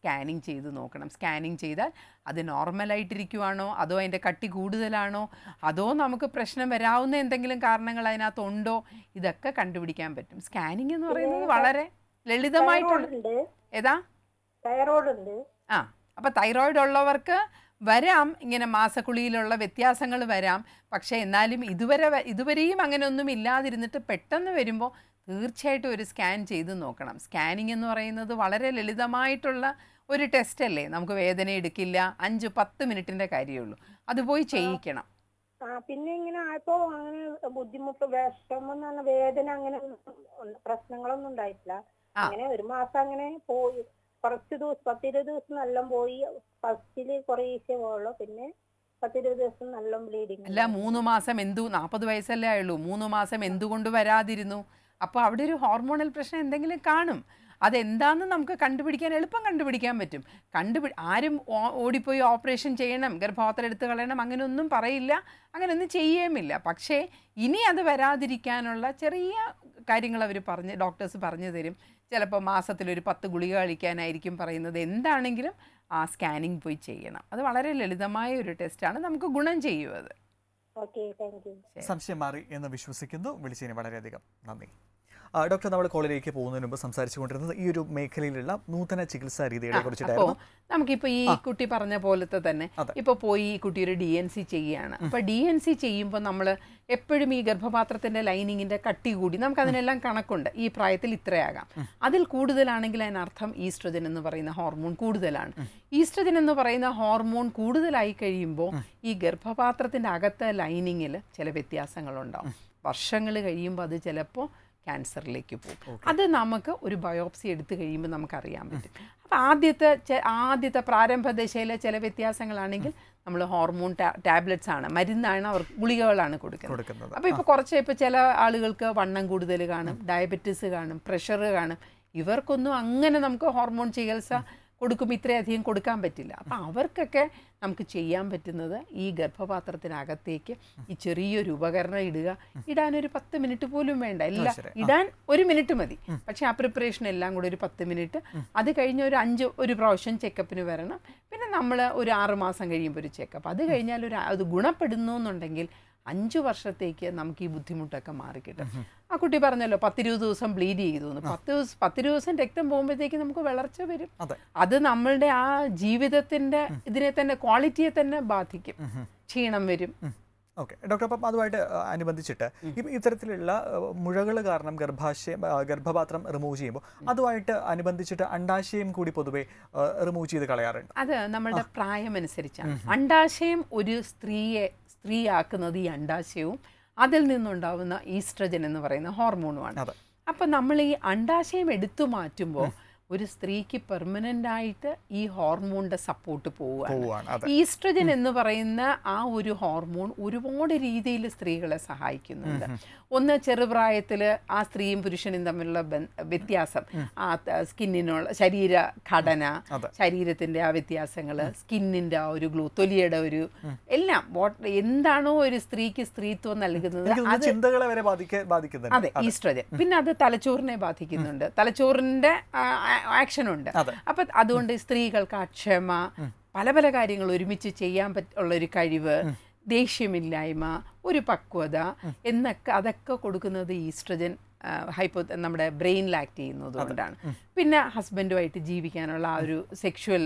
സ്കാനിങ് ചെയ്ത് നോക്കണം സ്കാനിങ് ചെയ്താൽ അത് നോർമലായിട്ടിരിക്കുവാണോ അതോ അതിൻ്റെ കട്ടി കൂടുതലാണോ അതോ നമുക്ക് പ്രശ്നം വരാവുന്ന എന്തെങ്കിലും കാരണങ്ങൾ അതിനകത്തുണ്ടോ ഇതൊക്കെ കണ്ടുപിടിക്കാൻ പറ്റും സ്കാനിങ് എന്ന് പറയുന്നത് വളരെ ലളിതമായിട്ടുള്ള തൈറോയ്ഡ് ഉണ്ട് ഏതാ തൈറോയ്ഡ് ഉണ്ട് ആ അപ്പോൾ തൈറോയിഡ് ഉള്ളവർക്ക് വരാം ഇങ്ങനെ മാസക്കുളിയിലുള്ള വ്യത്യാസങ്ങൾ വരാം പക്ഷേ എന്നാലും ഇതുവരെ വ- ഇതുവരെയും അങ്ങനെയൊന്നും ഇല്ലാതിരുന്നിട്ട് പെട്ടെന്ന് വരുമ്പോൾ തീർച്ചയായിട്ടും ഒരു സ്കാൻ ചെയ്ത് നോക്കണം സ്കാനിങ് എന്ന് പറയുന്നത് വളരെ ലളിതമായിട്ടുള്ള ഒരു ടെസ്റ്റ് അല്ലേ നമുക്ക് വേദന എടുക്കില്ല അഞ്ച് പത്ത് മിനിറ്റിൻ്റെ കാര്യമുള്ളൂ അത് പോയി ചെയ്യിക്കണം ആ പിന്നെ ഇങ്ങനെ ആയപ്പോ അങ്ങനെ ബുദ്ധിമുട്ട് വിഷമം എന്ന് പറഞ്ഞ വേദന അങ്ങനെ ഒന്നും പ്രശ്നങ്ങളൊന്നും ഉണ്ടായിട്ടില്ല ആ. അങ്ങനെ ഒരു മാസം അങ്ങനെ പോയി കുറച്ച് ദിവസം പത്തിരുപത് ദിവസം നല്ല പോയി ഫസ്റ്റില് കുറേശ്ശേ പോകുള്ളൂ പിന്നെ പത്തിരുപത് ദിവസം നല്ല ബ്ലീഡിങ് അല്ല മൂന്ന് മാസം എന്തു നാൽപ്പത് വയസ്സല്ലേ ആയുള്ളൂ മൂന്ന് മാസം എന്തുകൊണ്ട് വരാതിരുന്നു അപ്പോൾ അവിടെ ഒരു ഹോർമോണൽ പ്രശ്നം എന്തെങ്കിലും കാണും അതെന്താണെന്ന് നമുക്ക് കണ്ടുപിടിക്കാൻ എളുപ്പം കണ്ടുപിടിക്കാൻ പറ്റും കണ്ടുപിടി ആരും ഓ- ഓടിപ്പോയി ഓപ്പറേഷൻ ചെയ്യണം ഗർഭപാത്രം എടുത്ത് കളയണം അങ്ങനെയൊന്നും പറയില്ല അങ്ങനെയൊന്നും ചെയ്യുകയുമില്ല പക്ഷേ ഇനി അത് വരാതിരിക്കാനുള്ള ചെറിയ കാര്യങ്ങൾ അവർ പറഞ്ഞ് ഡോക്ടേഴ്സ് പറഞ്ഞു തരും ചിലപ്പോൾ മാസത്തിലൊരു പത്ത് ഗുളിക കഴിക്കാനായിരിക്കും പറയുന്നത് എന്താണെങ്കിലും ആ സ്കാനിങ് പോയി ചെയ്യണം അത് വളരെ ലളിതമായ ഒരു ടെസ്റ്റാണ് നമുക്ക് ഗുണം ചെയ്യും അത് ഓക്കെ താങ്ക് യു സംശയം മാറി എന്ന് വിശ്വസിക്കുന്നു വിളിച്ചതിന് വളരെയധികം നന്ദി ആ, ഡോക്ടർ നമ്മൾ കോളിലേക്ക് പോകുന്നതിന് മുമ്പ് സംസാരിച്ചു കൊണ്ടിരുന്നത് ഈ ഒരു മേഖലയിലുള്ള നൂതന ചികിത്സാ രീതികളെ അപ്പോൾ കുറിച്ചിട്ടായിരുന്നു നമുക്കിപ്പോൾ ഈ കുട്ടി പറഞ്ഞ പോലത്തെ തന്നെ അതെ. ഇപ്പോൾ പോയി ഈ കുട്ടി ഒരു ഡി എൻ സി ചെയ്യുകയാണ് അപ്പോൾ ഡി എൻ സി ചെയ്യുമ്പോൾ നമ്മൾ എപ്പോഴും ഈ ഗർഭപാത്രത്തിൻ്റെ ലൈനിങ്ങിൻ്റെ കട്ടി കൂടി നമുക്ക് അതിനെല്ലാം കണക്കുണ്ട് ഈ പ്രായത്തിൽ ഇത്രയാകാം അതിൽ കൂടുതലാണെങ്കിൽ അതിനർത്ഥം ഈസ്ട്രജൻ എന്ന് പറയുന്ന ഹോർമോൺ കൂടുതലാണ് ഈസ്ട്രജൻ എന്ന് പറയുന്ന ഹോർമോൺ കൂടുതലായി കഴിയുമ്പോൾ ഈ ഗർഭപാത്രത്തിൻ്റെ അകത്തെ ലൈനിങ്ങിൽ ചില വ്യത്യാസങ്ങളുണ്ടാവും വർഷങ്ങൾ കഴിയുമ്പോൾ അത് ചിലപ്പോൾ ക്യാൻസറിലേക്ക് പോകും അത് നമുക്ക് ഒരു ബയോപ്സി എടുത്തു കഴിയുമ്പോൾ നമുക്കറിയാൻ പറ്റും അപ്പോൾ ആദ്യത്തെ ചെ- ആദ്യത്തെ പ്രാരംഭ ദശയിലെ ചില വ്യത്യാസങ്ങളാണെങ്കിൽ നമ്മൾ ഹോർമോൺ ടാബ്ലറ്റ്സ് ആണ് മരുന്നാണ് അവർ ഗുളികകളാണ് കൊടുക്കുന്നത് കൊടുക്കുന്നത് അപ്പോൾ ഇപ്പോൾ കുറച്ച് ഇപ്പോൾ ചില ആളുകൾക്ക് വണ്ണം കൂടുതൽ കാണും ഡയബറ്റിസ് കാണും പ്രഷർ കാണും ഇവർക്കൊന്നും അങ്ങനെ നമുക്ക് ഹോർമോൺ ചികിത്സ കൊടുക്കുമ്പോൾ ഇത്രയധികം കൊടുക്കാൻ പറ്റില്ല അപ്പം അവർക്കൊക്കെ നമുക്ക് ചെയ്യാൻ പറ്റുന്നത് ഈ ഗർഭപാത്രത്തിനകത്തേക്ക് ഈ ചെറിയൊരു ഉപകരണം ഇടുക ഇടാനൊരു പത്ത് മിനിറ്റ് പോലും വേണ്ട എല്ലാം ശരി. ഇടാൻ ഒരു മിനിറ്റ് മതി പക്ഷേ ആ പ്രിപ്പറേഷൻ എല്ലാം കൂടെ ഒരു പത്ത് മിനിറ്റ് അത് കഴിഞ്ഞ് ഒരു അഞ്ച് ഒരു പ്രാവശ്യം ചെക്കപ്പിന് വരണം പിന്നെ നമ്മൾ ഒരു ആറ് മാസം കഴിയുമ്പോൾ ഒരു ചെക്കപ്പ് അത് കഴിഞ്ഞാൽ ഒരു അത് ഗുണപ്പെടുന്നു എന്നുണ്ടെങ്കിൽ അഞ്ച് വർഷത്തേക്ക് നമുക്ക് ഈ ബുദ്ധിമുട്ടൊക്കെ മാറിക്കിട്ടും ആ കുട്ടി പറഞ്ഞല്ലോ പത്തിരുപത് ദിവസം ബ്ലീഡ് ചെയ്തു എന്ന് പത്ത് ദിവസം പത്തിരുപത് ദിവസം രക്തം പോകുമ്പോഴത്തേക്ക് നമുക്ക് വളർച്ച വരും അതെ അത് നമ്മളുടെ ആ ജീവിതത്തിന്റെ ഇതിനെ തന്നെ ക്വാളിറ്റിയെ തന്നെ ബാധിക്കും ക്ഷീണം വരും ഓക്കെ ഡോക്ടർ അപ്പം അതുമായിട്ട് ആ, അനുബന്ധിച്ചിട്ട് ഇപ്പം ഇത്തരത്തിലുള്ള മുഴകൾ കാരണം ഗർഭാശയം ആ, ഗർഭപാത്രം റിമൂവ് ചെയ്യുമ്പോൾ അതുമായിട്ട് അനുബന്ധിച്ചിട്ട് അണ്ടാശയം കൂടി പൊതുവെ റിമൂവ് ചെയ്ത് കളയാറുണ്ട് അത് നമ്മളുടെ പ്രായമനുസരിച്ചാണ് അണ്ടാശയം ഒരു സ്ത്രീയെ സ്ത്രീയാക്കുന്നത് ഈ അണ്ടാശയവും അതിൽ നിന്നുണ്ടാവുന്ന ഈസ്ട്രജൻ എന്ന് പറയുന്ന ഹോർമോണുമാണ് അതെ അപ്പം നമ്മൾ ഈ അണ്ടാശയം എടുത്തു മാറ്റുമ്പോൾ ഒരു സ്ത്രീക്ക് പെർമനൻ്റ് ആയിട്ട് ഈ ഹോർമോണിൻ്റെ സപ്പോർട്ട് പോവുകയാണ് പോവാണ് അതെ ഈസ്ട്രജൻ എന്ന് പറയുന്ന ആ ഒരു ഹോർമോൺ ഒരുപാട് രീതിയിൽ സ്ത്രീകളെ സഹായിക്കുന്നുണ്ട് ഒന്ന് ചെറുപ്രായത്തിൽ ആ സ്ത്രീയും പുരുഷനും തമ്മിലുള്ള ബന്ധ- വ്യത്യാസം ആ ത- സ്കിന്നിനുള്ള ശരീര ഘടന അതെ. ശരീരത്തിന്റെ ആ വ്യത്യാസങ്ങൾ സ്കിന്നിന്റെ ആ ഒരു ഗ്ലൂ തൊലിയുടെ ഒരു എല്ലാം വാട്ട് എന്താണോ ഒരു സ്ത്രീക്ക് സ്ത്രീത്വം നൽകുന്നത് എനിക്ക് തോന്നുന്നു ചിന്തകളെ വരെ ബാധിക്ക ബാധിക്കുന്നുണ്ട് അതെ ഈസ്ട്രജൻ പിന്നെ അത് തലച്ചോറിനെ ബാധിക്കുന്നുണ്ട് തലച്ചോറിന്റെ ആക്ഷൻ ഉണ്ട് അതെ. അപ്പൊ അതുകൊണ്ട് സ്ത്രീകൾക്ക് ആ ക്ഷമ പല പല കാര്യങ്ങൾ ഒരുമിച്ച് ചെയ്യാൻ പറ്റുള്ള ഒരു കഴിവ് ദേഷ്യമില്ലായ്മ ഒരു പക്വത എന്നൊക്കെ അതൊക്കെ കൊടുക്കുന്നത് ഈസ്ട്രജൻ ഹൈപ്പോ നമ്മുടെ ബ്രെയിനിൽ ആക്ട് ചെയ്യുന്നത് കൊണ്ടാണ് പിന്നെ ഹസ്ബൻഡുമായിട്ട് ജീവിക്കാനുള്ള ആ ഒരു സെക്ഷുവൽ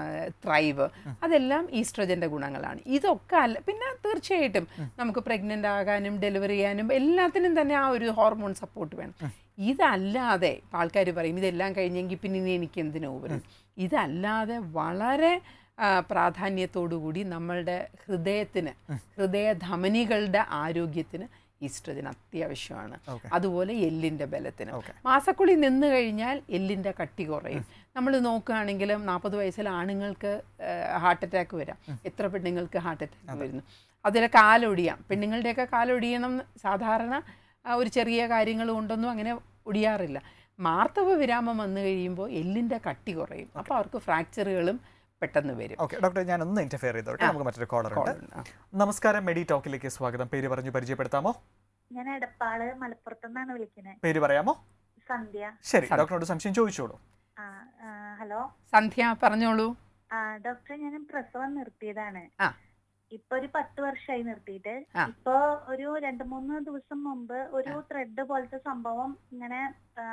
ത്രൈവ് അതെല്ലാം ഈസ്ട്രജൻ്റെ ഗുണങ്ങളാണ് ഇതൊക്കെ അല്ല പിന്നെ തീർച്ചയായിട്ടും നമുക്ക് പ്രഗ്നൻ്റ് ആകാനും ഡെലിവറി ചെയ്യാനും എല്ലാത്തിനും തന്നെ ആ ഒരു ഹോർമോൺ സപ്പോർട്ട് വേണം ഇതല്ലാതെ ആൾക്കാർ പറയും ഇതെല്ലാം കഴിഞ്ഞെങ്കിൽ പിന്നെ ഇനി എനിക്ക് എന്തിനോ പറയും ഇതല്ലാതെ വളരെ ആ, പ്രാധാന്യത്തോടുകൂടി നമ്മളുടെ ഹൃദയത്തിന് ഹൃദയധമനികളുടെ ആരോഗ്യത്തിന് ഈസ്ട്രജൻ അത്യാവശ്യമാണ് Okay. അതുപോലെ എല്ലിൻ്റെ ബലത്തിന് Okay. മാസക്കുളി നിന്ന് കഴിഞ്ഞാൽ എല്ലിൻ്റെ കട്ടി കുറയും നമ്മൾ നോക്കുകയാണെങ്കിലും നാൽപ്പത് വയസ്സിൽ ആണുങ്ങൾക്ക് ഹാർട്ട് അറ്റാക്ക് വരാം എത്ര പെണ്ണുങ്ങൾക്ക് ഹാർട്ട് അറ്റാക്ക് വരുന്നു അതിലെ കാലൊടിയാം പെണ്ണുങ്ങളുടെയൊക്കെ കാലൊടിയണം എന്ന് സാധാരണ ആ, ഒരു ചെറിയ കാര്യങ്ങൾ കൊണ്ടൊന്നും അങ്ങനെ ഒടിയാറില്ല മാർത്തവ വിരാമം വന്നു കഴിയുമ്പോൾ എല്ലിൻ്റെ കട്ടി കുറയും അപ്പോൾ അവർക്ക് ഫ്രാക്ചറുകളും പെട്ടെന്ന് വരും ഓക്കെ ഡോക്ടർ ഞാൻ ഒന്ന് ഇന്റർഫിയർ ചെയ്തോട്ടെ നമുക്ക് മറ്റൊരു കോളർ ഉണ്ട് ആ. നമസ്കാരം മെഡി ടോക്കിലേക്ക് സ്വാഗതം പേര് പറഞ്ഞു പരിചയപ്പെടുത്താമോ ഞാൻ എടപ്പാള് മലപ്പുറത്ത് നിന്നാണ് വിളിക്കുന്നത് പേര് പറയാമോ സന്ധ്യ ശരി ഡോക്ടറോട് സംശയം ചോദിച്ചോളൂ ആ ആ, ഹലോ സന്ധ്യ പറഞ്ഞോളൂ ആ ഡോക്ടറെ ഞാൻ പ്രസവം നിർത്തിയതാണ് ആ. ഇപ്പൊ ഒരു പത്ത് വർഷമായി നിർത്തിയിട്ട് ആ. ഇപ്പൊ ഒരു രണ്ട് മൂന്ന് ദിവസം മുമ്പ് ഒരു ത്രെഡ് പോലത്തെ സംഭവം ഇങ്ങനെ ആ,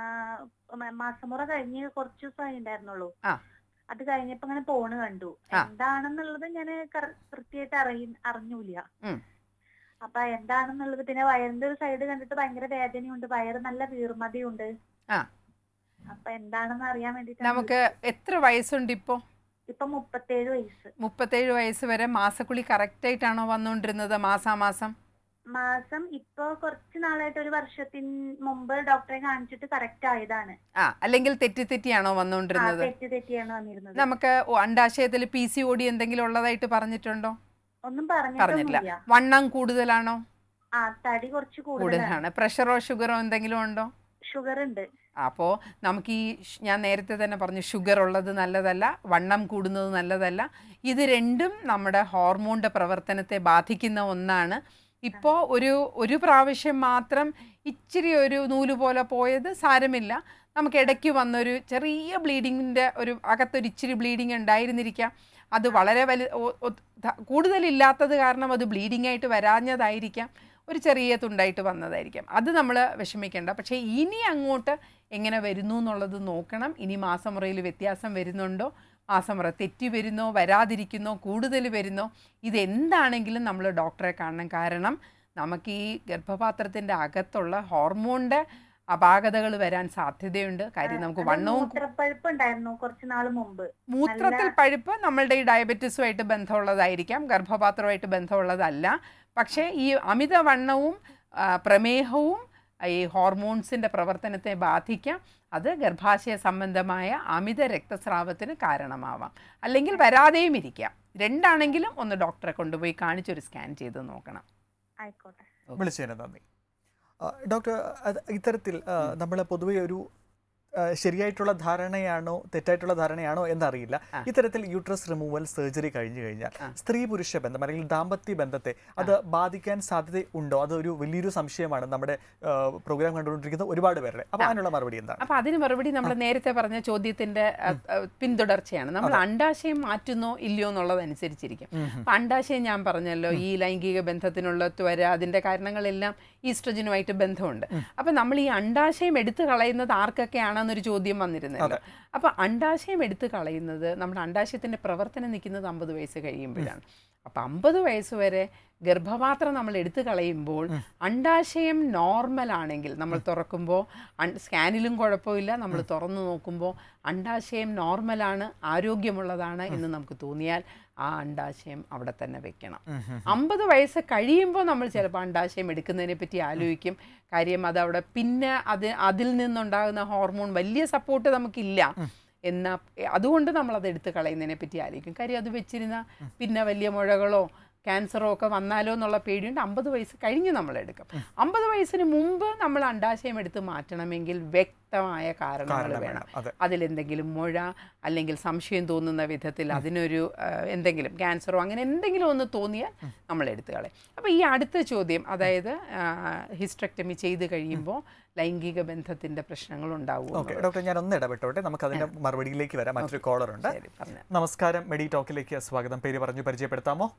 മ- മാസമുറ കഴിഞ്ഞ് കുറച്ച് ദിവസമായി ഉണ്ടായിരുന്നുള്ളൂ ആ. അത് കഴിഞ്ഞപ്പോ ഇങ്ങനെ പോണ് കണ്ടു ആ. എന്താണെന്നുള്ളത് ഞാൻ കൃത്യമായിട്ട് അറിയ അറിഞ്ഞൂല ഉം. അപ്പൊ എന്താണെന്നുള്ളത് പിന്നെ വയറിന്റെ ഒരു സൈഡ് കണ്ടിട്ട് ഭയങ്കര വേദനയുണ്ട് വയറ് നല്ല വീർമതിയുണ്ട് ആ. അപ്പൊ എന്താണെന്ന് അറിയാൻ വേണ്ടിട്ട് നമുക്ക് എത്ര വയസ്സുണ്ട് ഇപ്പോൾ ഇപ്പൊ മുപ്പത്തേഴ് വയസ്സ് മുപ്പത്തേഴ് വയസ്സ് വരെ മാസക്കുളി കറക്റ്റായിട്ടാണോ വന്നുകൊണ്ടിരുന്നത് മാസാമാസം മാസം ഇപ്പൊ കുറച്ച് നാളായിട്ട് ഒരു വർഷത്തിന് മുമ്പ് ഡോക്ടറെ കാണിച്ചിട്ട് കറക്റ്റ് ആയതാണ് ആ അല്ലെങ്കിൽ തെറ്റി തെറ്റിയാണോ ആ, വന്നുകൊണ്ടിരുന്നത് തെറ്റ് തെറ്റിയാണ് വന്നിരുന്നത് നമുക്ക് അണ്ടാശയത്തിൽ പി സി ഒ ഡി എന്തെങ്കിലും ഉള്ളതായിട്ട് പറഞ്ഞിട്ടുണ്ടോ ഒന്നും പറഞ്ഞിട്ടില്ല പറഞ്ഞിട്ടില്ല വണ്ണം കൂടുതലാണോ ആ തടി കുറച്ച് കൂടുതലാണ് കൂടുതലാണ് പ്രഷറോ ഷുഗറോ എന്തെങ്കിലും ഉണ്ടോ ഷുഗർ ഉണ്ട് അപ്പോൾ നമുക്ക് ഈ ഷ്- ഞാൻ നേരത്തെ തന്നെ പറഞ്ഞു ഷുഗർ ഉള്ളത് നല്ലതല്ല വണ്ണം കൂടുന്നത് നല്ലതല്ല ഇത് രണ്ടും നമ്മുടെ ഹോർമോണിൻ്റെ പ്രവർത്തനത്തെ ബാധിക്കുന്ന ഒന്നാണ് ഇപ്പോൾ ഒരു ഒരു പ്രാവശ്യം മാത്രം ഇച്ചിരി ഒരു നൂല് പോലെ പോയത് സാരമില്ല നമുക്ക് ഇടയ്ക്ക് വന്നൊരു ചെറിയ ബ്ലീഡിങ്ങിൻ്റെ ഒരു അകത്തൊരു ഇച്ചിരി ബ്ലീഡിങ് ഉണ്ടായിരുന്നിരിക്കാം അത് വളരെ വലിയ ഒ- ഒ- ധ- കൂടുതലില്ലാത്തത് കാരണം അത് ബ്ലീഡിംഗ് ആയിട്ട് വരാഞ്ഞതായിരിക്കാം ഒരു ചെറിയ തുണ്ടായിട്ട് വന്നതായിരിക്കാം അത് നമ്മൾ വിഷമിക്കേണ്ട പക്ഷേ ഇനി അങ്ങോട്ട് എങ്ങനെ വരുന്നു എന്നുള്ളത് നോക്കണം ഇനി മാസമുറയിൽ വ്യത്യാസം വരുന്നുണ്ടോ മാസമുറ തെറ്റി വരുന്നോ വരാതിരിക്കുന്നോ കൂടുതൽ വരുന്നോ ഇതെന്താണെങ്കിലും നമ്മൾ ഡോക്ടറെ കാണണം കാരണം നമുക്ക് ഈ ഗർഭപാത്രത്തിൻ്റെ അകത്തുള്ള ഹോർമോണിൻ്റെ അപാകതകൾ വരാൻ സാധ്യതയുണ്ട് കാര്യം നമുക്ക് അത് വണ്ണവും മൂത്രപ്പഴുപ്പ് ഉണ്ടായിരുന്നു കുറച്ച് നാൾ മുമ്പ് മൂത്രത്തിൽ നല്ല- പഴുപ്പ് നമ്മളുടെ ഈ ഡയബറ്റീസുമായിട്ട് ബന്ധമുള്ളതായിരിക്കാം ഗർഭപാത്രമായിട്ട് ബന്ധമുള്ളതല്ല പക്ഷേ ഈ അമിതവണ്ണവും ആ, പ്രമേഹവും ഈ ഹോർമോൺസിൻ്റെ പ്രവർത്തനത്തെ ബാധിക്കാം അത് ഗർഭാശയ സംബന്ധമായ അമിത രക്തസ്രാവത്തിന് കാരണമാവാം അല്ലെങ്കിൽ വരാതെയും ഇരിക്കാം രണ്ടാണെങ്കിലും ഒന്ന് ഡോക്ടറെ കൊണ്ടുപോയി കാണിച്ചൊരു സ്കാൻ ചെയ്ത് നോക്കണം ആയിക്കോട്ടെ വിളിച്ചതിന് നന്ദി ആ, ഡോക്ടർ അത് ഇത്തരത്തിൽ നമ്മൾ പൊതുവെ ഒരു ആ, ശരിയായിട്ടുള്ള ധാരണയാണോ തെറ്റായിട്ടുള്ള ധാരണയാണോ എന്നറിയില്ല ആ. ഇത്തരത്തിൽ യൂട്രസ് റിമൂവൽ സർജറി കഴിഞ്ഞു കഴിഞ്ഞാൽ ആ. സ്ത്രീ പുരുഷ ബന്ധം അല്ലെങ്കിൽ ദാമ്പത്യ ബന്ധത്തെ അത് ബാധിക്കാൻ സാധ്യത ഉണ്ടോ അതൊരു വലിയൊരു സംശയമാണ് നമ്മുടെ പ്രോഗ്രാം കണ്ടുകൊണ്ടിരിക്കുന്ന ഒരുപാട് പേരുടെ അപ്പോൾ അതിനുള്ള മറുപടി എന്താണ് അപ്പൊ അതിന് മറുപടി നമ്മൾ നേരത്തെ പറഞ്ഞ ചോദ്യത്തിന്റെ അഹ്, അഹ്, പിന്തുടർച്ചയാണ് നമ്മൾ അണ്ടാശയം മാറ്റുന്നോ ഇല്ലയോ എന്നുള്ളതനുസരിച്ചിരിക്കും അപ്പൊ അണ്ടാശയം ഞാൻ പറഞ്ഞല്ലോ ഈ ലൈംഗിക ബന്ധത്തിനുള്ള ത്വര അതിന്റെ കാരണങ്ങളെല്ലാം ഈസ്ട്രജനുമായിട്ട് ബന്ധമുണ്ട് അപ്പൊ നമ്മൾ ഈ അണ്ടാശയം എടുത്തു കളയുന്നത് ആർക്കൊക്കെയാണെന്നൊരു ചോദ്യം വന്നിരുന്നല്ലോ അപ്പൊ അണ്ടാശയം എടുത്തു കളയുന്നത് നമ്മുടെ അണ്ടാശയത്തിന്റെ പ്രവർത്തനം നിൽക്കുന്നത് അമ്പത് വയസ്സ് കഴിയുമ്പോഴാണ് അപ്പൊ അമ്പത് വയസ്സ് വരെ ഗർഭപാത്രം നമ്മൾ എടുത്തു കളയുമ്പോൾ അണ്ടാശയം നോർമൽ ആണെങ്കിൽ നമ്മൾ തുറക്കുമ്പോൾ സ്കാനിലും കുഴപ്പമില്ല നമ്മൾ തുറന്നു നോക്കുമ്പോൾ അണ്ടാശയം നോർമലാണ് ആരോഗ്യമുള്ളതാണ് എന്ന് നമുക്ക് തോന്നിയാൽ ആ അണ്ടാശയം അവിടെ തന്നെ വെക്കണം അമ്പത് വയസ്സ് കഴിയുമ്പോൾ നമ്മൾ ചിലപ്പോൾ അണ്ടാശയം എടുക്കുന്നതിനെ പറ്റി ആലോചിക്കും കാര്യം അതവിടെ പിന്നെ അത് അതിൽ നിന്നുണ്ടാകുന്ന ഹോർമോൺ വലിയ സപ്പോർട്ട് നമുക്കില്ല എന്നാ അതുകൊണ്ട് നമ്മൾ അത് എടുത്ത് കളയുന്നതിനെ പറ്റി ആലോചിക്കും കാര്യം അത് വെച്ചിരുന്ന പിന്നെ വലിയ മുഴകളോ ക്യാൻസറോ ഒക്കെ വന്നാലോ എന്നുള്ള പേടിയുണ്ട് അമ്പത് വയസ്സ് കഴിഞ്ഞ് നമ്മൾ എടുക്കും അമ്പത് വയസ്സിന് മുമ്പ് നമ്മൾ അണ്ടാശയം എടുത്ത് മാറ്റണമെങ്കിൽ വ്യക്തമായ കാരണങ്ങൾ കാരണം വേണം വേണം അതെ അതിലെന്തെങ്കിലും മുഴ അല്ലെങ്കിൽ സംശയം തോന്നുന്ന വിധത്തിൽ അതിനൊരു ആ, എന്തെങ്കിലും ക്യാൻസറോ അങ്ങനെ എന്തെങ്കിലും ഒന്ന് തോന്നിയാൽ നമ്മൾ എടുത്തു കളയും അപ്പോൾ ഈ അടുത്ത ചോദ്യം അതായത് ഹിസ്ട്രക്ടമി ചെയ്ത് കഴിയുമ്പോൾ ലൈംഗിക ബന്ധത്തിൻ്റെ പ്രശ്നങ്ങൾ ഉണ്ടാവുമോ ഓക്കെ ഡോക്ടർ ഞാൻ ഒന്ന് ഇടപെട്ടോട്ടെ നമുക്ക് അതിന്റെ മറുപടിയിലേക്ക് വരാം മറ്റൊരു കോളർ ഉണ്ട് ശരി പറഞ്ഞു നമസ്കാരം മെഡി ടോക്കിലേക്ക് സ്വാഗതം പേര് പറഞ്ഞു പരിചയപ്പെടുത്താമോ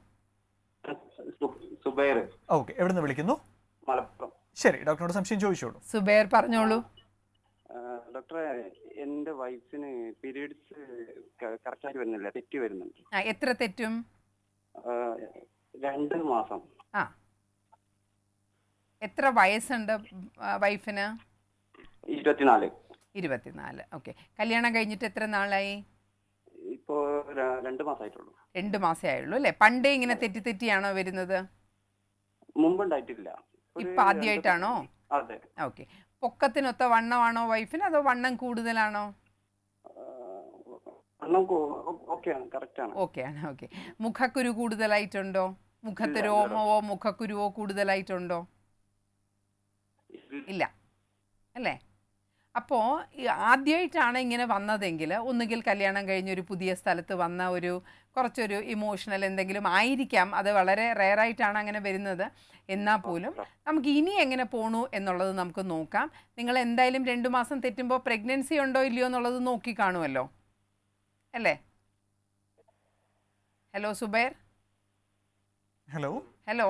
സു- സുബൈർ ഓക്കെ എവിടെ നിന്ന് വിളിക്കുന്നു മലപ്പുറം ശരി ഡോക്ടറോട് സംശയം ചോദിച്ചോളൂ സുബേർ പറഞ്ഞോളൂ ആ, ഡോക്ടറെ എന്റെ വൈഫിന് പീരീഡ്സ് കറക്റ്റായിട്ട് വരുന്നില്ല തെറ്റി വരുന്നുണ്ട് ആ എത്ര തെറ്റും ആ, രണ്ട് മാസം ആ എത്ര വയസ്സുണ്ട് ആ, വൈഫിന് ഇരുപത്തിനാല് ഇരുപത്തിനാല് ഓക്കെ കല്യാണം കഴിഞ്ഞിട്ട് എത്ര നാളായി ഇപ്പോ ര- രണ്ട് മാസമായിട്ടുള്ളൂ രണ്ട് മാസേ ആയുള്ളൂ അല്ലേ പണ്ടേ ഇങ്ങനെ തെറ്റി തെറ്റിയാണോ വരുന്നത് മുമ്പ് ഉണ്ടായിട്ടില്ല ഒരു ഇപ്പൊ ആദ്യമായിട്ടാണോ രണ്ട് അതെ ഓക്കെ പൊക്കത്തിനൊത്ത വണ്ണമാണോ വൈഫിന് അതോ വണ്ണം കൂടുതലാണോ ആ, വണ്ണം ഓക്കെയാണ് കറക്റ്റാണ് ഓക്കെ ആണ് ഓക്കെ മുഖക്കുരു കൂടുതലായിട്ടുണ്ടോ മുഖത്ത് ഇല്ല, രോമവോ മുഖക്കുരുവോ കൂടുതലായിട്ടുണ്ടോ ഇല്ല അല്ലേ അപ്പോൾ ആദ്യമായിട്ടാണ് ഇങ്ങനെ വന്നതെങ്കിൽ ഒന്നുകിൽ കല്യാണം കഴിഞ്ഞ് ഒരു പുതിയ സ്ഥലത്ത് വന്ന ഒരു കുറച്ചൊരു ഇമോഷണൽ എന്തെങ്കിലും ആയിരിക്കാം അത് വളരെ റെയറായിട്ടാണ് അങ്ങനെ വരുന്നത് എന്നാൽ പോലും നമുക്ക് ഇനി എങ്ങനെ പോണു എന്നുള്ളത് നമുക്ക് നോക്കാം നിങ്ങൾ എന്തായാലും രണ്ട് മാസം തെറ്റുമ്പോൾ പ്രഗ്നൻസി ഉണ്ടോ ഇല്ലയോ എന്നുള്ളത് നോക്കി കാണുമല്ലോ അല്ലേ ഹലോ സുബൈർ ഹലോ ഹലോ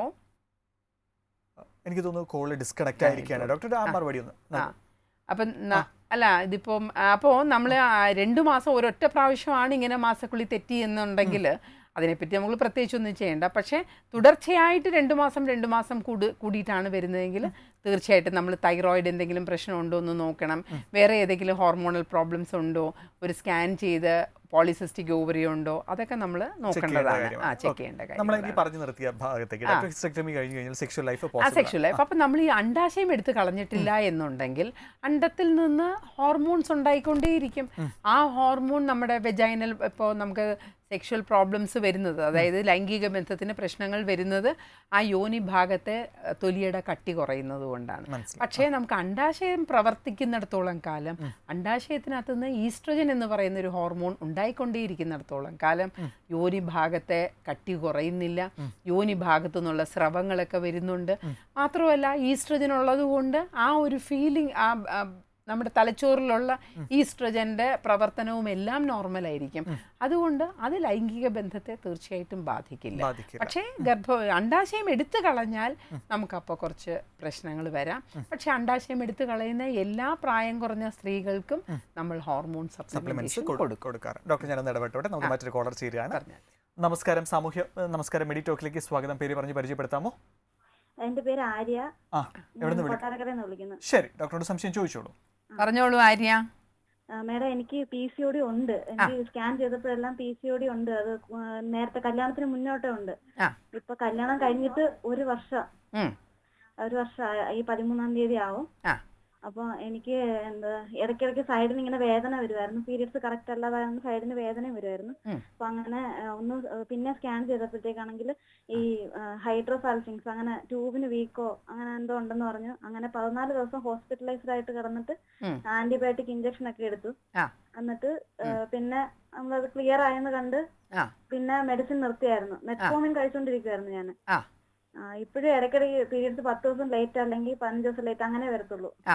എനിക്ക് തോന്നുന്നു കോള് ഡിസ്കണക്ട് ആയിരിക്കുകയാണ് ഡോക്ടർ ആ മറുപടി ഒന്ന് ആ അപ്പം ന- അല്ല ഇതിപ്പം അപ്പോൾ നമ്മൾ രണ്ട് മാസം ഒരൊറ്റ പ്രാവശ്യമാണ് ഇങ്ങനെ മാസക്കുള്ളി തെറ്റി എന്നുണ്ടെങ്കിൽ അതിനെപ്പറ്റി നമ്മൾ പ്രത്യേകിച്ചൊന്നും ചെയ്യേണ്ട പക്ഷേ തുടർച്ചയായിട്ട് രണ്ട് മാസം രണ്ട് മാസം കൂടി കൂടിയിട്ടാണ് വരുന്നതെങ്കിൽ തീർച്ചയായിട്ടും നമ്മൾ തൈറോയിഡ് എന്തെങ്കിലും പ്രശ്നമുണ്ടോ എന്ന് നോക്കണം വേറെ ഏതെങ്കിലും ഹോർമോണൽ പ്രോബ്ലംസ് ഉണ്ടോ ഒരു സ്കാൻ ചെയ്ത് പോളിസിസ്റ്റിക് ഓവറി ഉണ്ടോ അതൊക്കെ നമ്മൾ നോക്കേണ്ടതാണ് ആ ചെക്ക് ചെയ്യേണ്ട നമ്മൾ കാര്യം എനിക്ക് പറഞ്ഞു നിർത്തിയ ഭാഗത്തേക്ക് ഡോക്ടർ ഹിസ്റ്റക്ടമി കഴിഞ്ഞ് കഴിഞ്ഞാൽ സെക്ഷൽ ലൈഫ് ആ പോസിബിൾ സെക്ഷൽ ലൈഫ് അപ്പം നമ്മൾ ഈ അണ്ടാശയം എടുത്ത് കളഞ്ഞിട്ടില്ല എന്നുണ്ടെങ്കിൽ അണ്ടത്തിൽ നിന്ന് ഹോർമോൺസ് ഉണ്ടായിക്കൊണ്ടേയിരിക്കും ആ ഹോർമോൺ നമ്മുടെ വെജൈനൽ ഇപ്പോൾ നമുക്ക് സെക്ഷൽ പ്രോബ്ലംസ് വരുന്നത് അതായത് ലൈംഗിക ബന്ധത്തിന് പ്രശ്നങ്ങൾ വരുന്നത് ആ യോനി ഭാഗത്തെ അഹ്, തൊലിയുടെ കട്ടി കുറയുന്നത് കൊണ്ടാണ് മനസ്സിലായി. പക്ഷേ നമുക്ക് അണ്ടാശയം പ്രവർത്തിക്കുന്നിടത്തോളം കാലം അണ്ടാശയത്തിനകത്ത് നിന്ന് ഈസ്ട്രജൻ എന്ന് പറയുന്ന ഒരു ഹോർമോൺ ഉണ്ടായിക്കൊണ്ടേയിരിക്കുന്നിടത്തോളം കാലം യോനി ഭാഗത്തെ കട്ടി കുറയുന്നില്ല യോനി ഭാഗത്തു നിന്നുള്ള സ്രവങ്ങളൊക്കെ വരുന്നുണ്ട് മാത്രമല്ല ഈസ്ട്രജൻ ഉള്ളത് കൊണ്ട് ആ ഒരു ഫീലിംഗ് ആ ആ, നമ്മുടെ തലച്ചോറിലുള്ള ഈസ്ട്രജന്റെ പ്രവർത്തനവും എല്ലാം നോർമലായിരിക്കും അതുകൊണ്ട് അത് ലൈംഗിക ബന്ധത്തെ തീർച്ചയായിട്ടും ബാധിക്കില്ല ബാധിക്കില്ല. പക്ഷേ ഗർഭ അണ്ടാശയം എടുത്തു കളഞ്ഞാൽ നമുക്കപ്പോൾ കുറച്ച് പ്രശ്നങ്ങൾ വരാം പക്ഷെ അണ്ടാശയം എടുത്തു കളയുന്ന എല്ലാ പ്രായം കുറഞ്ഞ സ്ത്രീകൾക്കും നമ്മൾ ഹോർമോൺ സപ്ലിമെന്റ്സ് സപ്ലിമെന്റേഷൻ കൊടുക്കും കൊടുക്കാറ് ഡോക്ടർ ഞാനൊന്ന് ഇടപെട്ടോട്ടെ നമുക്ക് മറ്റൊരു കോളർ ചേരുകയാണ് പറഞ്ഞാൽ. നമസ്കാരം സാമൂഹ്യ നമസ്കാരം മെഡി ടോക്കിലേക്ക് സ്വാഗതം പേര് പറഞ്ഞ് പരിചയപ്പെടുത്താമോ എന്റെ പേര് ആര്യ ആ എവിടെ നിന്ന് വിളിക്കും കൊട്ടാരക്കരയിൽ നിന്ന് വിളിക്കുന്നു ശരി ഡോക്ടറോട് സംശയം ചോദിച്ചോളൂ പറഞ്ഞോളൂ ആര്യ മാഡം എനിക്ക് പി സി ഒ ഡി ഉണ്ട് എനിക്ക് സ്കാൻ ചെയ്തപ്പോഴെല്ലാം പി സി ഒ ഡി ഉണ്ട് അത് ആ, നേരത്തെ കല്യാണത്തിന് മുന്നോട്ടേ ഉണ്ട് ആ ഇപ്പൊ കല്യാണം കഴിഞ്ഞിട്ട് ഒരു വർഷം ഉം. ഒരു വർഷം ആ- ഈ പതിമൂന്നാം തീയതി ആവും ആ അപ്പൊ എനിക്ക് എന്താ ഇടയ്ക്കിടയ്ക്ക് സൈഡിന് ഇങ്ങനെ വേദന വരുമായിരുന്നു പീരിയഡ്സ് കറക്റ്റ് അല്ലാതായിരുന്നു സൈഡിന് വേദന വരുമായിരുന്നു ഉം. അപ്പൊ അങ്ങനെ ആ, ഒന്ന് പിന്നെ സ്കാൻ ചെയ്തപ്പോഴത്തേക്കാണെങ്കിൽ ഈ ഹൈഡ്രോസാൽസിങ്സ് അങ്ങനെ ട്യൂബിന് വീക്കോ അങ്ങനെ എന്തോ ഉണ്ടെന്ന് പറഞ്ഞു അങ്ങനെ പതിനാല് ദിവസം ഹോസ്പിറ്റലൈസ്ഡ് ആയിട്ട് കിടന്നിട്ട് ഉം. ആന്റിബയോട്ടിക് ഇഞ്ചക്ഷൻ ഒക്കെ എടുത്തു ആ എന്നിട്ട് ആ, പിന്നെ നമ്മളത് ക്ലിയർ ആയെന്ന് കണ്ട് ആ പിന്നെ മെഡിസിൻ നിർത്തിയായിരുന്നു മെറ്റ്ഫോമിൻ കഴിച്ചുകൊണ്ടിരിക്കുവായിരുന്നു ഞാൻ ആ ഇപ്പോഴും ഇടയ്ക്കിടയ്ക്ക് പീരിയഡ്സ് പത്ത് ദിവസം ലേറ്റ് അല്ലെങ്കിൽ പതിനഞ്ച് ദിവസം ലേറ്റ് അങ്ങനെ വരത്തുള്ളൂ ആ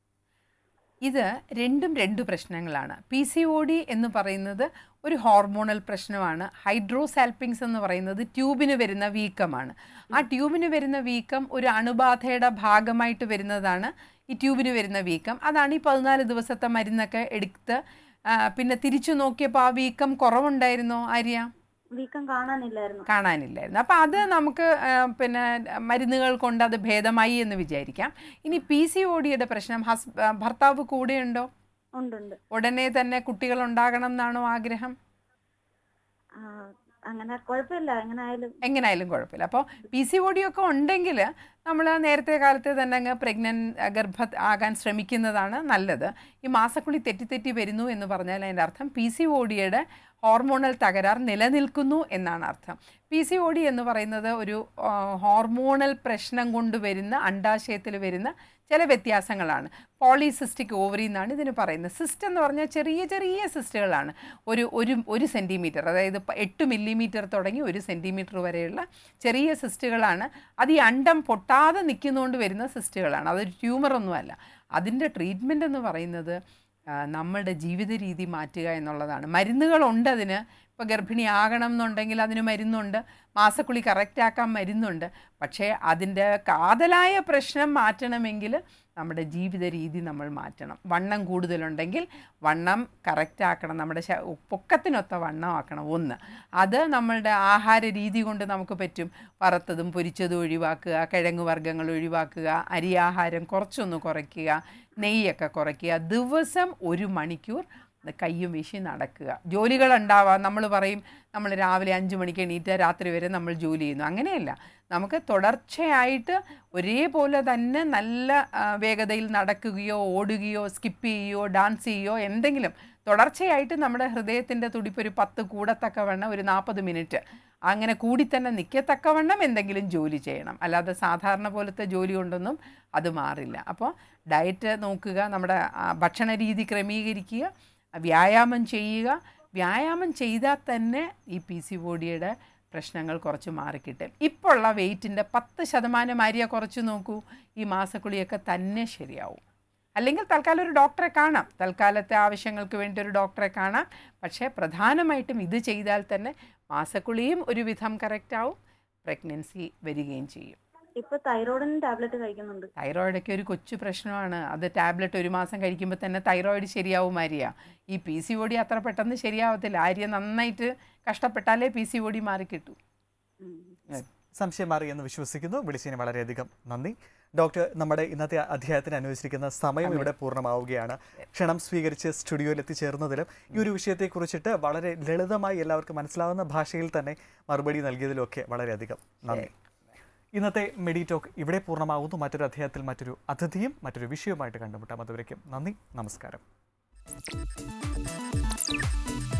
ഇത് രണ്ടും രണ്ട് പ്രശ്നങ്ങളാണ് പി സി ഒ ഡി എന്ന് പറയുന്നത് ഒരു ഹോർമോണൽ പ്രശ്നമാണ് ഹൈഡ്രോസാൽപിങ്സ് എന്ന് പറയുന്നത് ട്യൂബിന് വരുന്ന വീക്കമാണ് ആ ട്യൂബിന് വരുന്ന വീക്കം ഒരു അണുബാധയുടെ ഭാഗമായിട്ട് വരുന്നതാണ് ഈ ട്യൂബിന് വരുന്ന വീക്കം അതാണ് ഈ പതിനാല് ദിവസത്തെ മരുന്നൊക്കെ എടുത്ത് ആ, പിന്നെ തിരിച്ചു നോക്കിയപ്പോൾ ആ വീക്കം കുറവുണ്ടായിരുന്നോ ആര്യ വീക്കം കാണാനില്ലായിരുന്നു കാണാനില്ലായിരുന്നു അപ്പോൾ അത് നമുക്ക് ആ, പിന്നെ മരുന്നുകൾ കൊണ്ട് അത് ഭേദമായി എന്ന് വിചാരിക്കാം ഇനി പി സി ഒ ഡിയുടെ പ്രശ്നം ഹസ് ആ, ഭർത്താവ് കൂടെയുണ്ടോ ഉണ്ടുണ്ട് ഉടനെ തന്നെ കുട്ടികൾ ഉണ്ടാകണം എന്നാണോ ആഗ്രഹം ആ, അങ്ങനെ കുഴപ്പമില്ല എങ്ങനെ ആയാലും എങ്ങനെയായാലും കുഴപ്പമില്ല അപ്പോൾ പി സി ഒ ഡി ഒക്കെ ഉണ്ടെങ്കിൽ നമ്മൾ നേരത്തെ കാലത്തെ തന്നെ അങ്ങ് പ്രഗ്നൻ്റ് ഗർഭ ആകാൻ ശ്രമിക്കുന്നതാണ് നല്ലത് ഈ മാസക്കുളി തെറ്റി തെറ്റി വരുന്നു എന്ന് പറഞ്ഞാൽ അതിൻ്റെ അർത്ഥം പി സി ഒ ഡിയുടെ ഹോർമോണൽ തകരാർ നിലനിൽക്കുന്നു എന്നാണ് അർത്ഥം പി സി ഒ ഡി എന്ന് പറയുന്നത് ഒരു ആ, ഹോർമോണൽ പ്രശ്നം കൊണ്ട് വരുന്ന അണ്ടാശയത്തിൽ വരുന്ന ചില വ്യത്യാസങ്ങളാണ് പോളിസിസ്റ്റിക് ഓവറി എന്നാണ് ഇതിന് പറയുന്നത് സിസ്റ്റ് എന്ന് പറഞ്ഞാൽ ചെറിയ ചെറിയ സിസ്റ്റുകളാണ് ഒരു ഒരു ഒരു സെൻറ്റിമീറ്റർ അതായത് ഇപ്പം എട്ട് മില്ലിമീറ്റർ തുടങ്ങി ഒരു സെൻറ്റിമീറ്റർ വരെയുള്ള ചെറിയ സിസ്റ്റുകളാണ് അത് ഈ അണ്ടം പൊട്ടാതെ നിൽക്കുന്നതുകൊണ്ട് വരുന്ന സിസ്റ്റുകളാണ് അതൊരു ട്യൂമറൊന്നുമല്ല അതിൻ്റെ ട്രീറ്റ്മെൻ്റ് എന്ന് പറയുന്നത് ആ, നമ്മളുടെ ജീവിത രീതി മാറ്റുക എന്നുള്ളതാണ് മരുന്നുകളുണ്ട് അതിന് ഇപ്പോൾ ഗർഭിണിയാകണം എന്നുണ്ടെങ്കിൽ അതിന് മരുന്നുണ്ട് മാസക്കുളി കറക്റ്റ് ആക്കാൻ മരുന്നുണ്ട് പക്ഷേ അതിൻ്റെ കാതലായ പ്രശ്നം മാറ്റണമെങ്കിൽ നമ്മുടെ ജീവിത രീതി നമ്മൾ മാറ്റണം വണ്ണം കൂടുതലുണ്ടെങ്കിൽ വണ്ണം കറക്റ്റ് ആക്കണം നമ്മുടെ ശ- പൊക്കത്തിനൊത്ത വണ്ണം ആക്കണം ഒന്ന് അത് നമ്മളുടെ ആഹാര രീതി കൊണ്ട് നമുക്ക് പറ്റും വറുത്തതും പൊരിച്ചതും ഒഴിവാക്കുക കിഴങ്ങ് വർഗ്ഗങ്ങൾ ഒഴിവാക്കുക അരിയാഹാരം കുറച്ചൊന്ന് കുറയ്ക്കുക നെയ്യൊക്കെ കുറയ്ക്കുക ദിവസം ഒരു മണിക്കൂർ കയ്യും വീശി നടക്കുക ജോലികളുണ്ടാവാം നമ്മൾ പറയും നമ്മൾ രാവിലെ അഞ്ച് മണിക്ക് എണീറ്റ് രാത്രി വരെ നമ്മൾ ജോലി ചെയ്യുന്നു അങ്ങനെയല്ല നമുക്ക് തുടർച്ചയായിട്ട് ഒരേപോലെ തന്നെ നല്ല ആ, വേഗതയിൽ നടക്കുകയോ ഓടുകയോ സ്കിപ്പ് ചെയ്യുകയോ ഡാൻസ് ചെയ്യുകയോ എന്തെങ്കിലും തുടർച്ചയായിട്ട് നമ്മുടെ ഹൃദയത്തിൻ്റെ തുടിപ്പ് ഒരു പത്ത് കൂടത്തക്ക വേണം ഒരു നാൽപ്പത് മിനിറ്റ് അങ്ങനെ കൂടി തന്നെ നിൽക്കത്തക്കവണ്ണം എന്തെങ്കിലും ജോലി ചെയ്യണം അല്ലാതെ സാധാരണ പോലത്തെ ജോലി കൊണ്ടൊന്നും അത് മാറില്ല അപ്പോൾ ഡയറ്റ് നോക്കുക നമ്മുടെ ആ, ഭക്ഷണ രീതി ക്രമീകരിക്കുക വ്യായാമം ചെയ്യുക വ്യായാമം ചെയ്താൽ തന്നെ ഈ പി സി ബോഡിയുടെ പ്രശ്നങ്ങൾ കുറച്ച് മാറിക്കിട്ടും ഇപ്പോൾ ഉള്ള വെയിറ്റിൻ്റെ പത്ത് ശതമാനം അരിയ കുറച്ച് നോക്കൂ ഈ മാസക്കുളിയൊക്കെ തന്നെ ശരിയാവും അല്ലെങ്കിൽ തൽക്കാലം ഒരു ഡോക്ടറെ കാണാം തൽക്കാലത്തെ ആവശ്യങ്ങൾക്ക് വേണ്ടി ഒരു ഡോക്ടറെ കാണാം പക്ഷേ പ്രധാനമായിട്ടും ഇത് ചെയ്താൽ തന്നെ മാസക്കുളിയും ഒരുവിധം കറക്റ്റ് ആവും പ്രഗ്നൻസി വരികയും ചെയ്യും ഇപ്പൊ തൈറോയിഡിന് ടാബ്ലറ്റ് കഴിക്കുന്നുണ്ട് തൈറോയിഡൊക്കെ ഒരു കൊച്ചു പ്രശ്നമാണ് അത് ടാബ്ലറ്റ് ഒരു മാസം കഴിക്കുമ്പോൾ തന്നെ തൈറോയിഡ് ശരിയാവും ആര്യ ഈ പി സി ഒ ഡി അത്ര പെട്ടെന്ന് ശരിയാവത്തില്ല ആര്യ നന്നായിട്ട് കഷ്ടപ്പെട്ടാലേ പി സി ഒ ഡി മാറിക്കിട്ടൂ സംശയം മാറി എന്ന് വിശ്വസിക്കുന്നു വിളിച്ചതിന് വളരെയധികം നന്ദി ഡോക്ടർ നമ്മുടെ ഇന്നത്തെ അധ്യായത്തിന് അനുവദിച്ചിരിക്കുന്ന സമയം ഇവിടെ പൂർണ്ണമാവുകയാണ് ക്ഷണം സ്വീകരിച്ച് സ്റ്റുഡിയോയിൽ എത്തിച്ചേർന്നതിലും ഈ ഒരു വിഷയത്തെക്കുറിച്ചിട്ട് വളരെ ലളിതമായി എല്ലാവർക്കും മനസ്സിലാവുന്ന ഭാഷയിൽ തന്നെ മറുപടി നൽകിയതിലൊക്കെ വളരെയധികം നന്ദി ഇന്നത്തെ മെഡി ടോക്ക് ഇവിടെ പൂർണ്ണമാവുന്നു മറ്റൊരു അധ്യായത്തിൽ മറ്റൊരു അതിഥിയും മറ്റൊരു വിഷയവുമായിട്ട് കണ്ടുമുട്ടാം അതുവരയ്ക്കും നന്ദി നമസ്കാരം